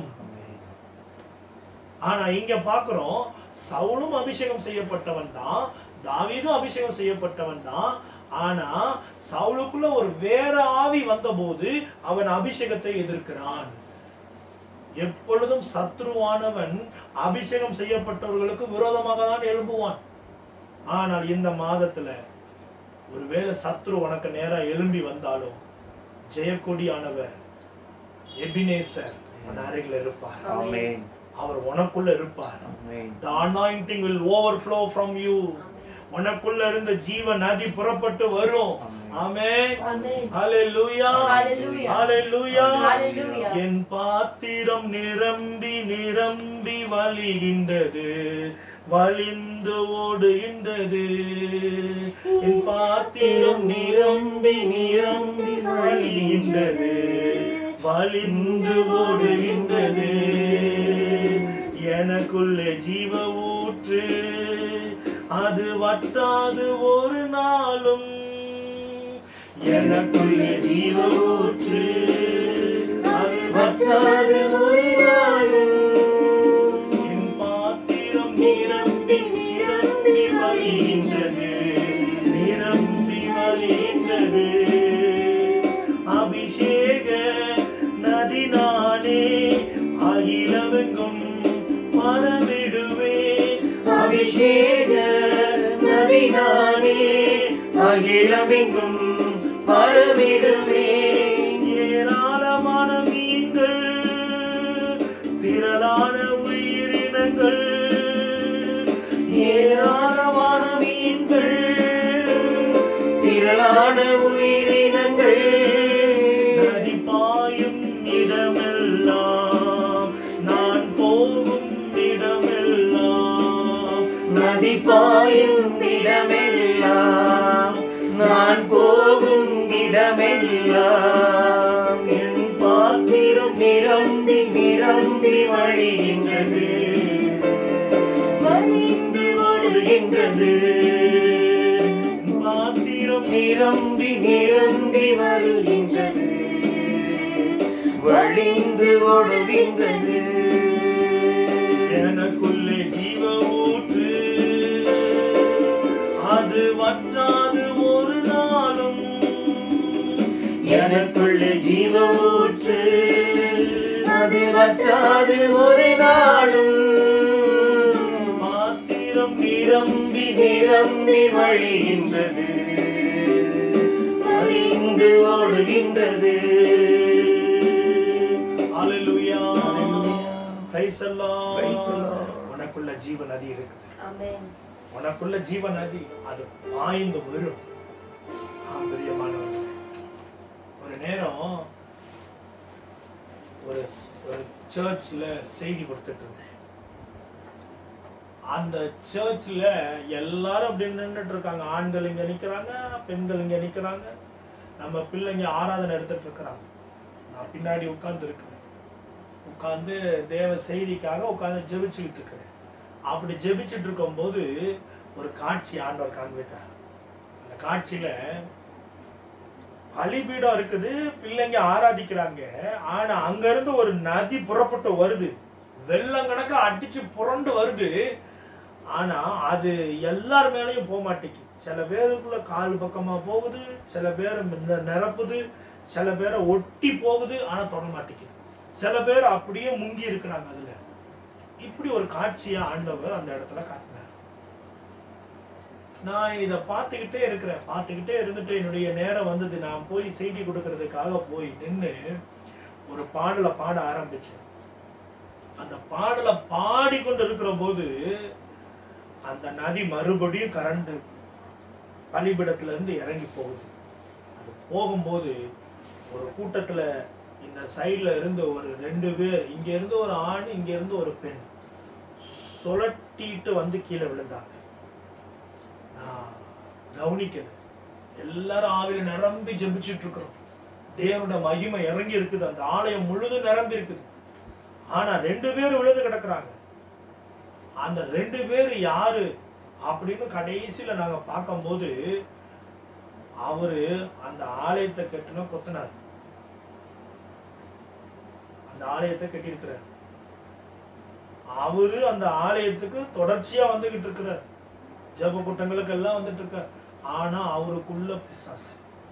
ஆனா இங்க பாக்குறோம் சவுலும் அபிஷேகம் செய்யப்பட்டவன் தான் தாவீதும் அபிஷேகம் செய்யப்பட்டவன் தான் ஆனா சவுலுக்குள்ள ஒரு வேற ஆவி வந்தபோது அவன் அபிஷேகத்தை எதிர்க்கிறான் எப்பொழுதும் சத்ருவானவன் அபிஷேகம் செய்யப்பட்டவர்களுக்கு விரோதமாக தான் எழும்புவான் ஆனால் இந்த மாதத்துல ஒருவேளை சத்ரு உனக்கு நேரா எழும்பி வந்தாலும் ஜெயக்கொடியானவர் எபினேசர் உன் அருகில் இருப்பார் Amen. அவர் உனக்குள்ள இருப்பார் Amen. the anointing will overflow from you உனக்குள்ள இருந்த ஜீவ நதி புறப்பட்டு வரும் ஆமென் ஆமென். ஹalleluya Hallelujah. ஹalleluya Hallelujah. என் பாத்திரம் நிரம்பி நிரம்பி வழிகின்றது வழிந்து ஓடுகின்றது என் பாத்திரம் நிரம்பி நிரம்பி வழிகின்றது வழிந்து ஓடுகின்றது எனக்குள்ளே ஜீவ ஊற்று அது வட்டாது ஒரு நாளும் எனக்குள்ளே ஜீவ ஊற்று அது வற்றாது ஒரு நாளும் என் பாத்திரம் நிரம்பி நிரம்பி வழிகின்றது நிரம்பி வழிகின்றது அபிஷேக நதி நானே அகிலமெங்கும் பரவிடுவேன் அபிஷேக நதி நானே அகிலமெங்கும் பரவிடுவேன் ஏராளமான மீன்கள் திரளான உயிரினங்கள் ஏராளமான மீன்கள் திரளான உயிரினங்கள் நதி பாயும் இடமெல்லாம் நான் போகும் இடமெல்லாம் நதி பாயும் இடமெல்லாம் நான் போகும் இடமெல்லாம் என் பாத்திரம் நிரம்பி நிரம்பி வழிகின்றது வழிந்து ஓடுகின்றது பாத்திரம் நிரம்பி நிரம்பி வருகின்றது வழிந்து ஓடுகின்றது எனக்குள்ளே ஜீவ ஊற்று அது வற்றாது ஒரு நாளும் எனக்குள்ளே ஜீவ ஊற்று அது வற்றாது ஒரு நாளும் பாத்திரம் நிரம்பி நிரம்பி வழிகின்றது வழிந்து ஓடுகின்றது Hallelujah. Praise the Lord. Praise the Lord. உனக்குள்ள ஜீவ நதி இருக்குது ஆமென் உனக்குள்ள ஜீவ நதி அது பாய்ந்து வரும் ஆம், பிரியமானவர்களே. ஒரு நேரம் ஒரு ஸ்- ஒரு சர்ச்சில் செய்தி கொடுத்துட்டு இருந்தேன் அந்த சர்ச்சில் எல்லாரும் அப்படி நின்றுட்டு இருக்காங்க ஆண்கள் இங்க நிக்கிறாங்க பெண்கள் இங்க நிக்கிறாங்க நம்ம பிள்ளைங்க ஆராதனை எடுத்துட்டு இருக்கிறாங்க நான் பின்னாடி உட்கார்ந்து இருக்கிறேன் உட்கார்ந்து தேவ செய்திக்காக உட்கார்ந்து ஜெபிச்சுக்கிட்டு இருக்கிறேன் அப்படி ஜெபிச்சுட்டு இருக்கும்போது ஒரு காட்சி ஆண்டவர் காண்பித்தார் அந்த காட்சியில பலிபீடம் இருக்குது பிள்ளைங்க ஆராதிக்கிறாங்க ஆனா அங்க இருந்து ஒரு நதி புறப்பட்டு வருது வெள்ளம் கணக்கா அடிச்சு புரண்டு வருது ஆனா அது எல்லார் மேலயும் போக மாட்டேங்குது சில பேருக்குள்ள கால் பக்கமா போகுது சில பேர் நி- நிரப்புது சில பேரை ஒட்டி போகுது ஆனா தொட மாட்டேங்குது சில பேர் அப்படியே முங்கி இருக்கிறாங்க அதுல இப்படி ஒரு காட்சியை ஆண்டவர் அந்த இடத்துல காட்டினார் நான் இதை பார்த்துக்கிட்டே இருக்கிறேன் பார்த்துக்கிட்டே இருந்துட்டு என்னுடைய நேரம் வந்தது நான் போய் செய்தி கொடுக்கறதுக்காக போய் நின்று ஒரு பாடலை பாட ஆரம்பிச்சேன் அந்த பாடலை பாடிக்கொண்டு இருக்கிற போது அந்த நதி மறுபடியும் கரண்டு பலிபிடத்துல இருந்து இறங்கி போகுது அது போகும்போது ஒரு கூட்டத்துல இந்த சைடுல இருந்து ஒரு ரெண்டு பேர் இங்க இருந்து ஒரு ஆண் இங்க இருந்து ஒரு பெண் சுழட்டிட்டு வந்து கீழே விழுந்தாங்க நான் கவனிக்கல எல்லாரும் ஆவில நிரம்பி ஜெபிச்சுட்டு இருக்கிறோம் தேவனோட மகிமை இறங்கி இருக்குது அந்த ஆலயம் முழுதும் நிரம்பி இருக்குது ஆனா ரெண்டு பேர் விழுந்து கிடக்குறாங்க அந்த ரெண்டு பேர் யாரு அப்படின்னு கடைசியில நாங்க பார்க்கும்போது அவரு அந்த ஆலயத்தை கட்டின கொத்தனார் அந்த ஆலயத்தை கட்டியிருக்கிறார் அவரு அந்த ஆலயத்துக்கு தொடர்ச்சியா வந்துகிட்டு இருக்கிறார் ஜப கூட்டங்களுக்கு எல்லாம் வந்துட்டு இருக்கார் ஆனா அவருக்குள்ள பிசாசு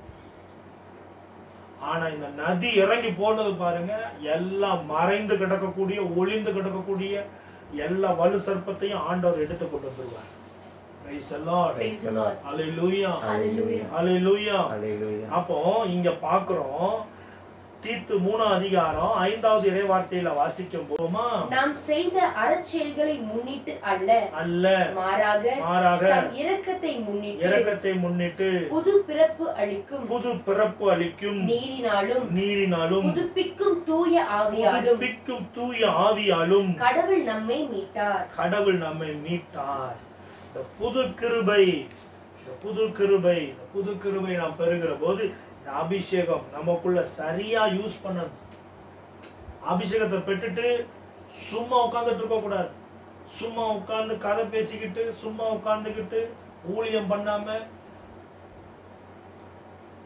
ஆனா இந்த நதி இறங்கி போனது பாருங்க எல்லாம் மறைந்து கிடக்கக்கூடிய ஒளிந்து கிடக்கக்கூடிய எல்லா வலு சர்ப்பத்தையும் ஆண்டவர் எடுத்து கொண்டு வந்துருவார் Praise the Lord. Praise the Lord. Hallelujah. Hallelujah. Hallelujah. Hallelujah. அப்போ இங்க பாக்குறோம் தீத்து மூணாம் அதிகாரம் ஐந்தாவது இறை வார்த்தையில வாசிக்கும் போதுமா நாம் செய்த அறச்செயல்களை முன்னிட்டு அல்ல அல்ல மாறாக மாறாக தம் இரக்கத்தை முன்னிட்டு இரக்கத்தை முன்னிட்டு புது பிறப்பு அளிக்கும் புது பிறப்பு அளிக்கும் நீரினாலும் நீரினாலும் புதுப்பிக்கும் தூய ஆவியாலும் புதுப்பிக்கும் தூய ஆவியாலும் கடவுள் நம்மை மீட்டார் கடவுள் நம்மை மீட்டார் இந்த புது கிருபை இந்த புது கிருபை இந்த புது கிருபை நாம் பெறுகிற போது இந்த அபிஷேகம் நமக்குள்ள சரியா யூஸ் பண்ணணும் அபிஷேகத்தை பெற்றுட்டு சும்மா உட்கார்ந்துட்டு இருக்க கூடாது சும்மா உட்கார்ந்து கதை பேசிக்கிட்டு சும்மா உட்கார்ந்துக்கிட்டு ஊழியம் பண்ணாம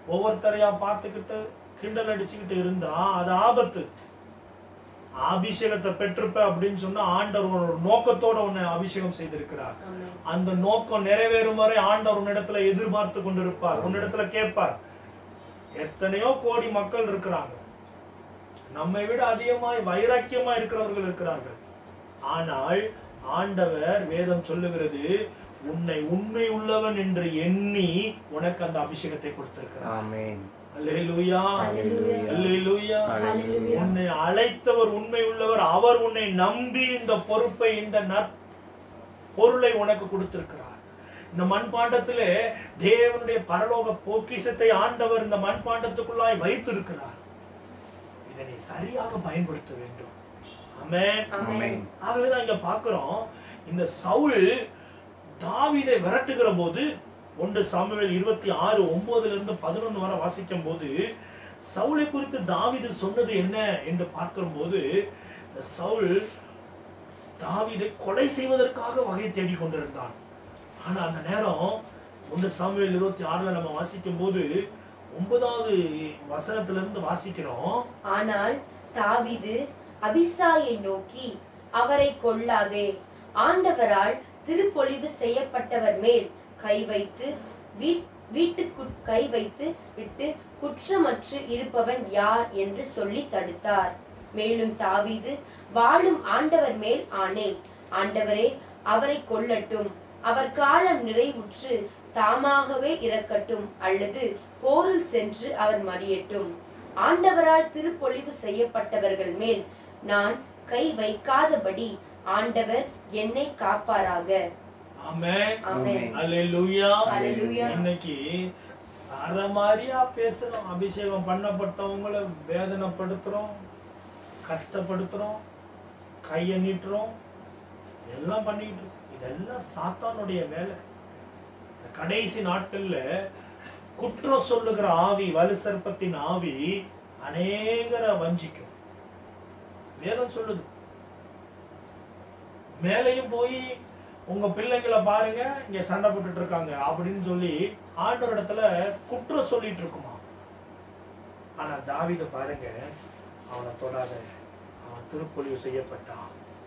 ஒவ்வொருத்தரையா பார்த்துக்கிட்டு கிண்டல் அடிச்சுக்கிட்டு இருந்தா அது ஆபத்து அபிஷேகத்தை பெற்றிருப்ப அப்படின்னு சொன்னா ஆண்டவர் ஒரு நோக்கத்தோட உன்னை அபிஷேகம் செய்திருக்கிறார் ஆமென். அந்த நோக்கம் நிறைவேறும் வரை ஆண்டவர் உன்னிடத்துல எதிர்பார்த்து கொண்டிருப்பார் உன்னிடத்துல கேட்பார் எத்தனையோ கோடி மக்கள் இருக்கிறாங்க நம்மை விட அதிகமாய் வைராக்கியமா இருக்கிறவர்கள் இருக்கிறார்கள் ஆனால் ஆண்டவர் வேதம் சொல்லுகிறது உன்னை உண்மை உள்ளவன் என்று எண்ணி உனக்கு அந்த அபிஷேகத்தை கொடுத்திருக்கிறார் ஆமென் அல்லேலூயா அல்லேலூயா. அல்லேலூயா அல்லேலூயா. உன்னை அழைத்தவர் உண்மை உள்ளவர் அவர் உன்னை நம்பி இந்த பொறுப்பை இந்த நற் பொருளை உனக்கு கொடுத்திருக்கிறார் இந்த மண்பாண்டத்திலே தேவனுடைய பரலோக பொக்கிஷத்தை ஆண்டவர் இந்த மண்பாண்டத்துக்குள்ளாய் வைத்திருக்கிறார் இதை நீ சரியாக பயன்படுத்த வேண்டும் ஆமென் ஆமென் ஆகவேதான் இங்க பார்க்கிறோம் இந்த சவுல் தாவீதை விரட்டுகிற போது ஒன்று சாமுவேல் இருபத்தி ஆறு ஒன்பதுல இருந்து பதினொன்று வரை வாசிக்கும் போது சவுலை குறித்து தாவீது சொன்னது என்ன என்று பார்க்கிற போது இந்த சவுல் தாவீதை கொலை செய்வதற்காக வகை தேடிக் கொண்டிருந்தான் ஆனா அந்த நேரம் ஒன்று சாமுவேல் இருபத்தி ஆறுல நம்ம வாசிக்கும் போது ஒன்பதாவது வசனத்துல இருந்து வாசிக்கிறோம் ஆனால் தாவீது அபிசாயை நோக்கி அவரை கொல்லாதே ஆண்டவரால் திருப்பொழிவு செய்யப்பட்டவர் மேல் கை வைத்து வீட்- வீட்டுக்கு கை வைத்து விட்டு குற்றமற்று இருப்பவன் யார் என்று சொல்லி தடுத்தார் மேலும் தாவீது வாழும் ஆண்டவர் மேல் ஆணை ஆண்டவரே அவரை கொல்லட்டும் அவர் காலம் நிறைவுற்று தாமாகவே இறக்கட்டும் அல்லது போரில் சென்று அவர் மடியட்டும் ஆண்டவரால் திருப்பொழிவு செய்யப்பட்டவர்கள் மேல் நான் கை வைக்காதபடி ஆண்டவர் என்னை காப்பாராக ஆமென் ஆமென் அல்லேலூயா அல்லேலூயா. இன்னைக்கு சரமாரியா பேசுறோம் அபிஷேகம் பண்ணப்பட்டவங்கள வேதனைப்படுத்துறோம் கஷ்டப்படுத்துறோம் கையை நீட்டுறோம் எல்லாம் பண்ணிட்டு இருக்கோம் இதெல்லாம் சாத்தானுடைய வேலை இந்த கடைசி நாட்கள்ல குற்றம் சொல்லுகிற ஆவி வலு சர்ப்பத்தின் ஆவி அநேகரை வஞ்சிக்கும் வேதம் சொல்லுது மேலையும் போய் உங்க பிள்ளைங்களை பாருங்க இங்க சண்டை போட்டுட்டு இருக்காங்க அப்படின்னு சொல்லி ஆண்டவர் இடத்துல குற்றம் சொல்லிட்டு இருக்குமா ஆனா தாவீதை பாருங்க அவனை தொடாத அவன் திருப்பொழிவு செய்யப்பட்டான்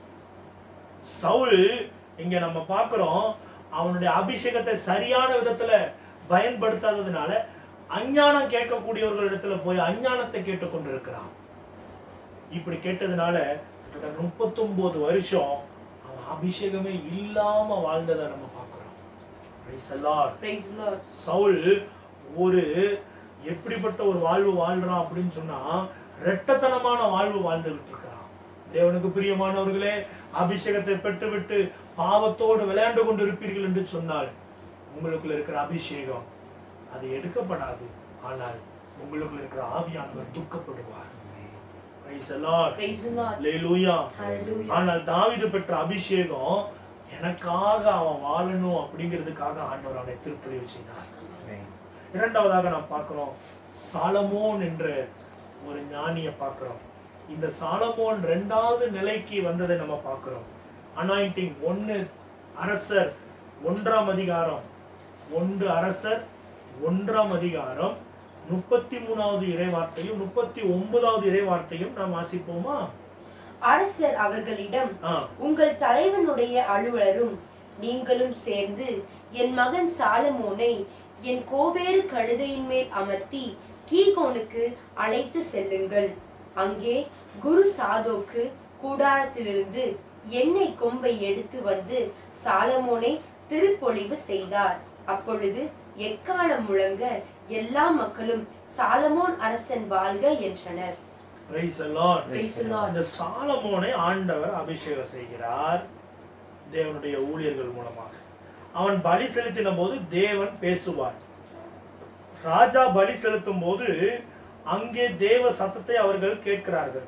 சவுல் இங்க நம்ம பார்க்கிறோம் அவனுடைய அபிஷேகத்தை சரியான விதத்துல பயன்படுத்தாததுனால அஞ்ஞானம் கேட்கக்கூடியவர்கள் இடத்துல போய் அஞ்ஞானத்தை கேட்டுக்கொண்டிருக்கிறான் இப்படி கேட்டதுனால கிட்டத்தட்ட முப்பத்தொன்பது வருஷம் அவன் அபிஷேகமே இல்லாம வாழ்ந்ததை நம்ம பார்க்கிறோம் Praise the Lord. Praise the Lord. Saul ஒரு எப்படிப்பட்ட ஒரு வாழ்வு வாழ்றான் அப்படின்னு சொன்னா ரெட்டத்தனமான வாழ்வு வாழ்ந்துகிட்டு இருக்கிறான் தேவனுக்கு பிரியமானவர்களே அபிஷேகத்தை பெற்றுவிட்டு பாவத்தோடு விளையாண்டு கொண்டு இருப்பீர்கள் என்று சொன்னால் உங்களுக்குள்ள இருக்கிற அபிஷேகம் அது எடுக்கப்படாது ஆனால் உங்களுக்குள்ள இருக்கிற ஆவியானவர் துக்கப்படுவார் Praise the Lord. Praise the Lord. Hallelujah. Hallelujah. ஆனால் தாவீது பெற்ற அபிஷேகம் எனக்காக அவன் வாழணும் அப்படிங்கிறதுக்காக ஆண்டவர் அவனை திருப்பலிவு செய்தார் ஆமென் இரண்டாவதாக நாம் பார்க்கிறோம் சாலமோன் என்ற ஒரு ஞானியை பார்க்கிறோம் இந்த சாலமோன் ரெண்டாவது நிலைக்கு வந்ததை நம்ம பார்க்கிறோம் அனாயிண்டிங் ஒன்னு அரசர் ஒன்றாம் அதிகாரம் ஒன்று அரசர் ஒன்றாம் அதிகாரம் முப்பத்தி மூணாவது இறைவார்த்தையும் முப்பத்தி ஒன்பதாவது இறைவார்த்தையும் நாம் வாசிப்போமா அரசர் அவர்களிடம் ஆ உங்கள் தலைவனுடைய அலுவலரும் நீங்களும் சேர்ந்து என் மகன் சாலமோனை என் கோவேறு கழுதையின் மேல் அமர்த்தி கீகோனுக்கு அழைத்து செல்லுங்கள் அங்கே குரு சாதோக்கு கூடாரத்திலிருந்து எண்ணெய் கொம்பை எடுத்து வந்து சாலமோனை திருப்பொழிவு செய்தார் அப்பொழுது எக்காலம் முழங்க எல்லா மக்களும் சாலமோன் அரசன் வாழ்க என்றனர் Praise the Lord. Praise the Lord. இந்த சாலமோனை ஆண்டவர் அபிஷேகம் செய்கிறார் தேவனுடைய ஊழியர்கள் மூலமாக அவன் பலி செலுத்தின போது தேவன் பேசுவார் ராஜா பலி செலுத்தும் போது அங்கே தேவ சத்தத்தை அவர்கள் கேட்கிறார்கள்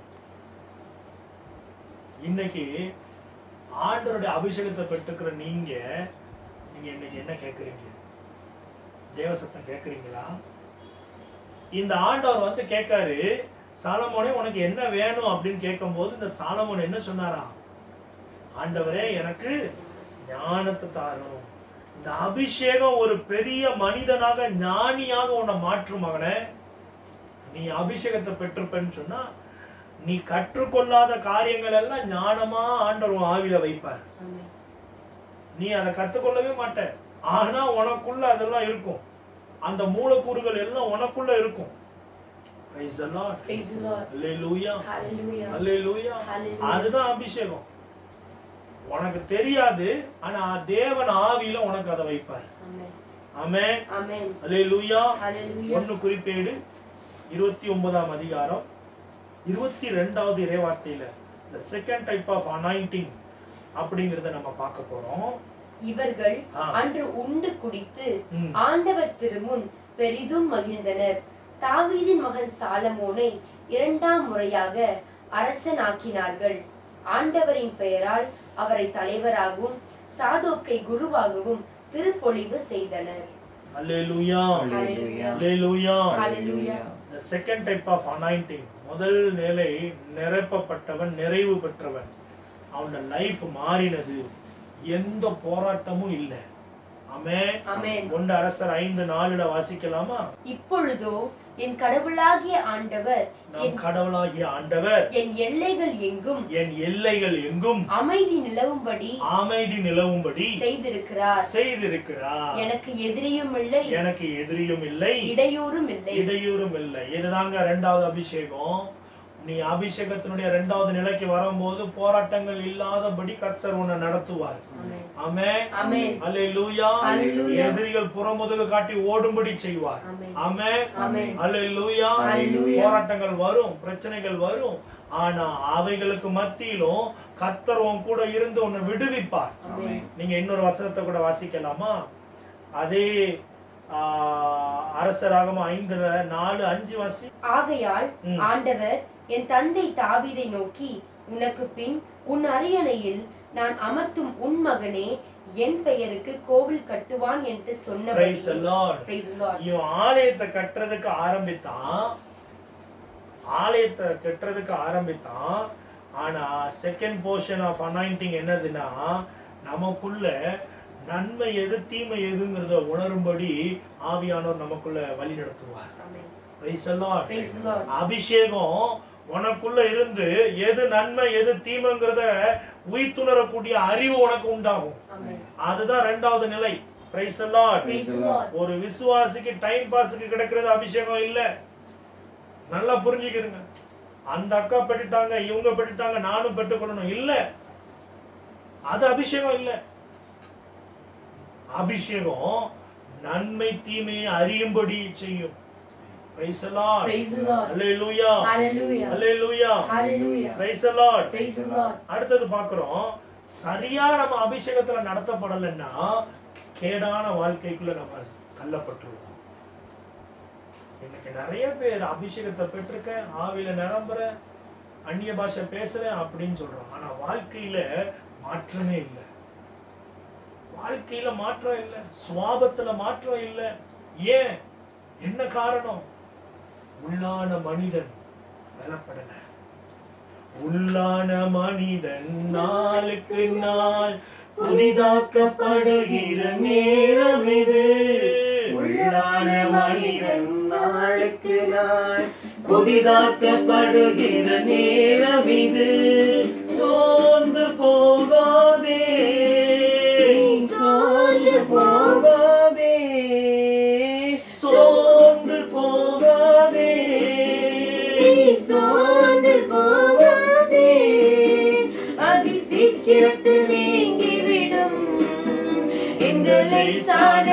இன்னைக்கு ஆண்டவருடைய அபிஷேகத்தை பெற்றுக்கிற நீங்க நீங்க இன்னைக்கு என்ன கேட்குறீங்க தேவ சத்தம் கேட்குறீங்களா இந்த ஆண்டவர் வந்து கேட்காரு சாலமோனே உனக்கு என்ன வேணும் அப்படின்னு கேட்கும்போது இந்த சாலமோன் என்ன சொன்னாராம் ஆண்டவரே எனக்கு ஞானத்தை தாரும் இந்த அபிஷேகம் ஒரு பெரிய மனிதனாக ஞானியாக உன்னை மாற்றும் மகனே நீ அபிஷேகத்தை பெற்றிருப்பேன்னு சொன்னா நீ கற்றுக்கொள்ளாத காரியங்கள் எல்லாம் ஞானமா ஆண்டவர் உன் ஆவியில வைப்பார் ஆமென் நீ அதை கத்துக்கொள்ளவே மாட்ட ஆனா உனக்குள்ள அதெல்லாம் இருக்கும் அந்த மூலக்கூறுகள் எல்லாம் உனக்குள்ள இருக்கும் Praise the Lord. Praise the Lord. Hallelujah. Hallelujah. Hallelujah. Hallelujah. அதுதான் அபிஷேகம் உனக்கு தெரியாது ஆனா தேவன் ஆவியில உனக்கு அதை வைப்பார் ஆமென் ஆமென் ஆமென் அல்லேலூயா Hallelujah. ஒன்னு குறிப்பேடு இருபத்தி ஒன்பதாம் அதிகாரம் இருபத்தி ரெண்டாவது இறைவார்த்தையில the second type of anointing அப்படிங்கறத நம்ம பார்க்க போறோம் இவர்கள் ஆ. அன்று உண்டு குடித்து ம். ஆண்டவர் திருமுன் பெரிதும் மகிழ்ந்தனர் தாவீதின் மகன் சாலமோனை இரண்டாம் முறையாக அரசனாக்கினார்கள் ஆண்டவரின் பெயரால் அவரை தலைவராகவும் சாதோக்கை குருவாகவும் திருப்பொழிவு செய்தனர் அல்லேலூயா Hallelujah. Hallelujah Hallelujah. the second type of anointing முதல் நிலை நிரப்பப்பட்டவன் நிறைவு பெற்றவன் அவனோட லைஃப் மாறினது எந்த போராட்டமும் இல்லை ஆமென் ஆமென் ஒன்று அரசர் ஐந்து நாலுல வாசிக்கலாமா இப்பொழுதோ என் கடவுளாகிய ஆண்டவர் நம் என் கடவுளாகிய ஆண்டவர் என் எல்லைகள் எங்கும் என் எல்லைகள் எங்கும் அமைதி நிலவும்படி அமைதி நிலவும்படி செய்திருக்கிறார் செய்திருக்கிறார் எனக்கு எதிரியும் இல்லை எனக்கு எதிரியும் இல்லை இடையூறும் இல்லை இடையூறும் இல்லை இதுதாங்க ரெண்டாவது அபிஷேகம் நீ அபிஷேகத்தினுடைய ரெண்டாவது நிலைக்கு வரும்போது போராட்டங்கள் இல்லாதபடி கர்த்தர் உன்னை நடத்துவார் ஆமென். ஆமென் ஆமென். அல்லேலூயா Hallelujah. எதிரிகள் புறமுதுகு காட்டி ஓடும்படி செய்வார் ஆமென். ஆமென் ஆமென். அல்லேலூயா Hallelujah. போராட்டங்கள் வரும் பிரச்சனைகள் வரும் ஆனா அவைகளுக்கு மத்தியிலும் கர்த்தர் உன் கூட இருந்து உன்னை விடுவிப்பார் ஆமென். நீங்க இன்னொரு வசனத்தை கூட வாசிக்கலாமா அதே ஆ, அரசராகம ஐந்து நாலு அஞ்சு வாசி ஆகையால் ம். ஆண்டவர் என் தந்தை தாவீதை நோக்கி உனக்கு பின் உன் அரியணையில் நான் அமர்த்தும் உன் மகனே என் பெயருக்கு கோவில் கட்டுவான் என்று சொன்னபடி Praise the Lord. Praise the Lord. இவன் ஆலயத்தை கட்டுறதுக்கு ஆரம்பித்தான் ஆலயத்தை கட்டுறதுக்கு ஆரம்பித்தான் ஆனா செகண்ட் போர்ஷன் ஆஃப் அனாயிண்டிங் என்னதுன்னா நமக்குள்ள நன்மை எது தீமை எதுங்கிறத உணரும்படி ஆவியானவர் நமக்குள்ள வழி நடத்துவார் ஆமென். Praise the Lord. Praise the Lord. அபிஷேகம் உனக்குள்ள இருந்து எது நன்மை எது தீமைங்கிறத உயிர்த்துணரக்கூடிய அறிவு உனக்கு உண்டாகும் ஆமென். அதுதான் ரெண்டாவது நிலை Praise the Lord. Praise the Lord. ஒரு விசுவாசிக்கு டைம் பாஸுக்கு கிடைக்கிறது அபிஷேகம் இல்ல நல்லா புரிஞ்சுக்கிறங்க அந்த அக்கா பெற்றுட்டாங்க இவங்க பெற்றுட்டாங்க நானும் பெற்றுக்கொள்ளணும் இல்ல அது அபிஷேகம் இல்ல அபிஷேகம் நன்மை தீமையை அறியும்படி செய்யும் Praise the Lord. Praise the Lord. Hallelujah. Hallelujah. Hallelujah. Hallelujah. Praise the Lord. Praise the Lord. அடுத்தது பார்க்கிறோம் சரியா நம்ம அபிஷேகத்துல நடத்தப்படலைன்னா கேடான வாழ்க்கைக்குள்ள நம்ம தள்ளப்பட்டுருவோம் இன்னைக்கு நிறைய பேர் அபிஷேகத்தை பெற்றிருக்கேன் ஆவியில நிரம்புறேன் அந்நிய பாஷை பேசுறேன் அப்படின்னு சொல்றோம் ஆனா வாழ்க்கையில மாற்றமே இல்லை வாழ்க்கையில மாற்றம் இல்லை சுவாபத்துல மாற்றம் இல்லை ஏன் என்ன காரணம் உள்ளான மனிதன் பலப்படல உள்ளான மனிதன் நாளுக்கு நாள் புதிதாக்கப்படுகிற நேரம் இது உள்ளான மனிதன் நாளுக்கு நாள் புதிதாக்கப்படுகிற நேரம் இது சோர்ந்து போகாதே சோர்ந்து போகாதே சோர்ந்து போகாதே சோர்ந்து போகாதே அதி சீக்கிரத்தில் நீங்கிவிடும் இந்த லேசான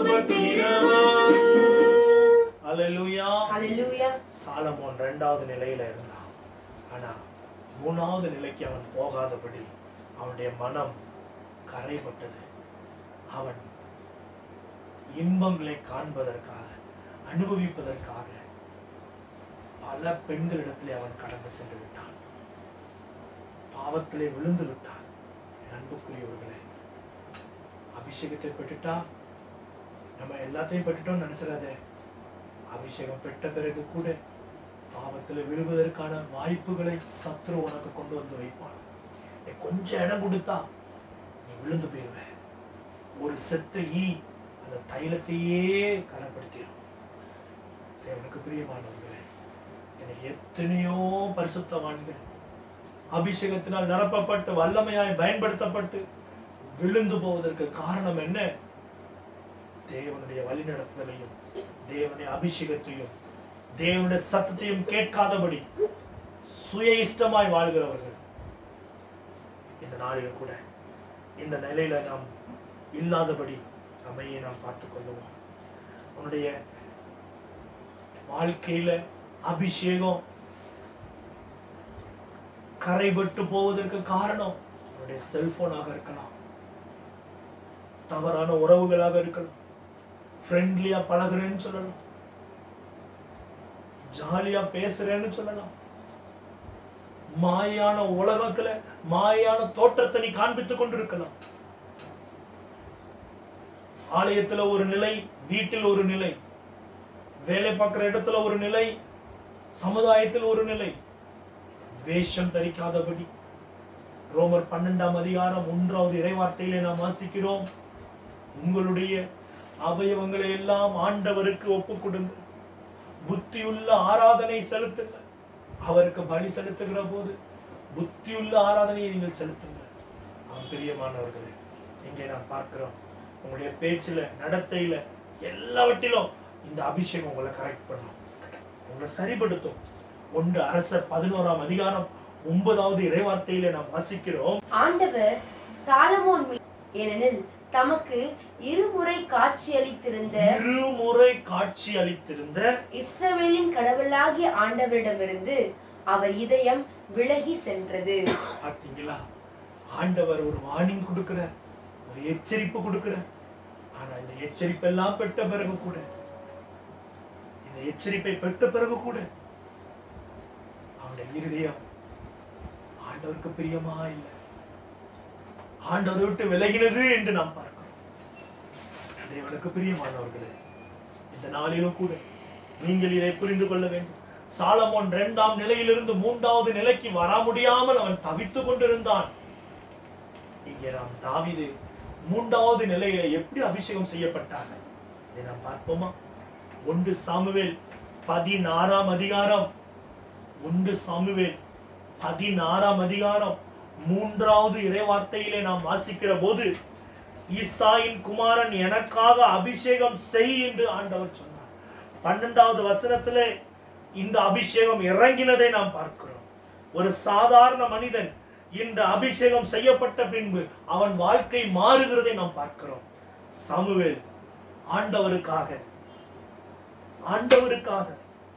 உபத்திரவம் அல்லேலூயா Hallelujah. சாலமோன் ரெண்டாவது நிலையில இருந்தான் ஆனா மூணாவது நிலைக்கு அவன் போகாதபடி அவனுடைய மனம் கரைப்பட்டது அவன் இன்பங்களை காண்பதற்காக அனுபவிப்பதற்காக பல பெண்களிடத்திலே அவன் கடந்து சென்று விட்டான் பாவத்திலே விழுந்து விட்டான் என் அன்புக்குரியவர்களே அபிஷேகத்தை பெற்றுட்டா நம்ம எல்லாத்தையும் பெற்றுட்டோம்னு நினைச்சிடாதே அபிஷேகம் பெற்ற பிறகு கூட பாவத்துல விழுவதற்கான வாய்ப்புகளை சத்ரு உனக்கு கொண்டு வந்து வைப்பான் நீ கொஞ்சம் இடம் கொடுத்தா நீ விழுந்து போயிருவ ஒரு செத்த ஈ அந்த தைலத்தையே கரப்படுத்திடும் தேவனுக்கு பிரியமானவர்களே எனக்கு எத்தனையோ பரிசுத்தவான்கள் அபிஷேகத்தினால் நிரப்பப்பட்டு வல்லமையாய் பயன்படுத்தப்பட்டு விழுந்து போவதற்கு காரணம் என்ன தேவனுடைய வழிநடத்துதலையும் தேவனுடைய அபிஷேகத்தையும் தேவனுடைய சத்தத்தையும் கேட்காதபடி சுய இஷ்டமாய் வாழ்கிறவர்கள் இந்த நாளில் கூட இந்த நிலையில நாம் இல்லாதபடி நம்மையே நாம் பார்த்துக் கொள்ளுவோம் உன்னுடைய வாழ்க்கையில அபிஷேகம் கரைபட்டு போவதற்கு காரணம் உன்னுடைய செல்போனாக இருக்கலாம் தவறான உறவுகளாக இருக்கலாம் ஃப்ரெண்ட்லியா பழகுறேன்னு சொல்லலாம் ஜாலியா பேசுறேன்னு சொல்லலாம் மாயான உலகத்துல மாயான தோற்றத்தை நீ காண்பித்துக் கொண்டிருக்கலாம் ஆலயத்துல ஒரு நிலை வீட்டில் ஒரு நிலை வேலை பார்க்கிற இடத்துல ஒரு நிலை சமுதாயத்தில் ஒரு நிலை வேஷம் தரிக்காதபடி ரோமர் பன்னெண்டாம் அதிகாரம் ஒன்றாவது இறைவார்த்தையிலே நாம் வாசிக்கிறோம் உங்களுடைய அவயவங்களை எல்லாம் ஆண்டவருக்கு ஒப்புக் கொடுங்க புத்தியுள்ள ஆராதனை செலுத்துங்க அவருக்கு பலி செலுத்துகிற போது புத்தியுள்ள ஆராதனையை நீங்கள் செலுத்துங்க ஆம், பிரியமானவர்களே இங்கே நாம் பார்க்கிறோம் உங்களுடைய பேச்சுல நடத்தையில எல்லாவற்றிலும் இந்த அபிஷேகம் உங்களை கரெக்ட் பண்ணும் உங்களை சரிப்படுத்தும் ஒன்று அரசர் பதினோராம் அதிகாரம் ஒன்பதாவது இறைவார்த்தையில நாம் வாசிக்கிறோம் ஆண்டவர் சாலமோன் மீ- ஏனெனில் தமக்கு இருமுறை காட்சியளித்திருந்த இருமுறை காட்சி அளித்திருந்த இஸ்ரவேலின் கடவுளாகிய ஆண்டவரிடமிருந்து அவர் இதயம் விலகி சென்றது பார்த்தீங்களா ஆண்டவர் ஒரு வார்னிங் கொடுக்கிறார் ஒரு எச்சரிப்பு கொடுக்கிறார் ஆனா இந்த எச்சரிப்பெல்லாம் பெற்ற பிறகு கூட இந்த எச்சரிப்பை பெற்ற பிறகு கூட அவனுடைய இருதயம் ஆண்டவருக்கு பிரியமா இல்லை ஆண்டவரை விட்டு விலகினது என்று நாம் பார்க்கிறோம் தேவனுக்கு பிரியமானவர்களே இந்த நாளிலும் கூட நீங்கள் இதை புரிந்து கொள்ள வேண்டும் சாலமோன் இரண்டாம் நிலையிலிருந்து மூன்றாவது நிலைக்கு வர முடியாமல் அவன் தவித்துக் கொண்டிருந்தான் இங்கே நாம் தாவீது மூன்றாவது நிலையில எப்படி அபிஷேகம் செய்யப்பட்டார் இதை நாம் பார்ப்போமா ஒன்று சாமுவேல் பதினாறாம் அதிகாரம் ஒன்று சாமுவேல் பதினாறாம் அதிகாரம் மூன்றாவது இறைவார்த்தையிலே நாம் வாசிக்கிற போது ஈசாயின் குமாரன் எனக்காக அபிஷேகம் செய் என்று ஆண்டவர் சொன்னார் பன்னெண்டாவது வசனத்திலே இந்த அபிஷேகம் இறங்கினதை நாம் பார்க்கிறோம் ஒரு சாதாரண மனிதன் இந்த அபிஷேகம் செய்யப்பட்ட பின்பு அவன் வாழ்க்கை மாறுகிறதை நாம் பார்க்கிறோம் சாமுவேல் ஆண்டவருக்காக ஆண்டவருக்காக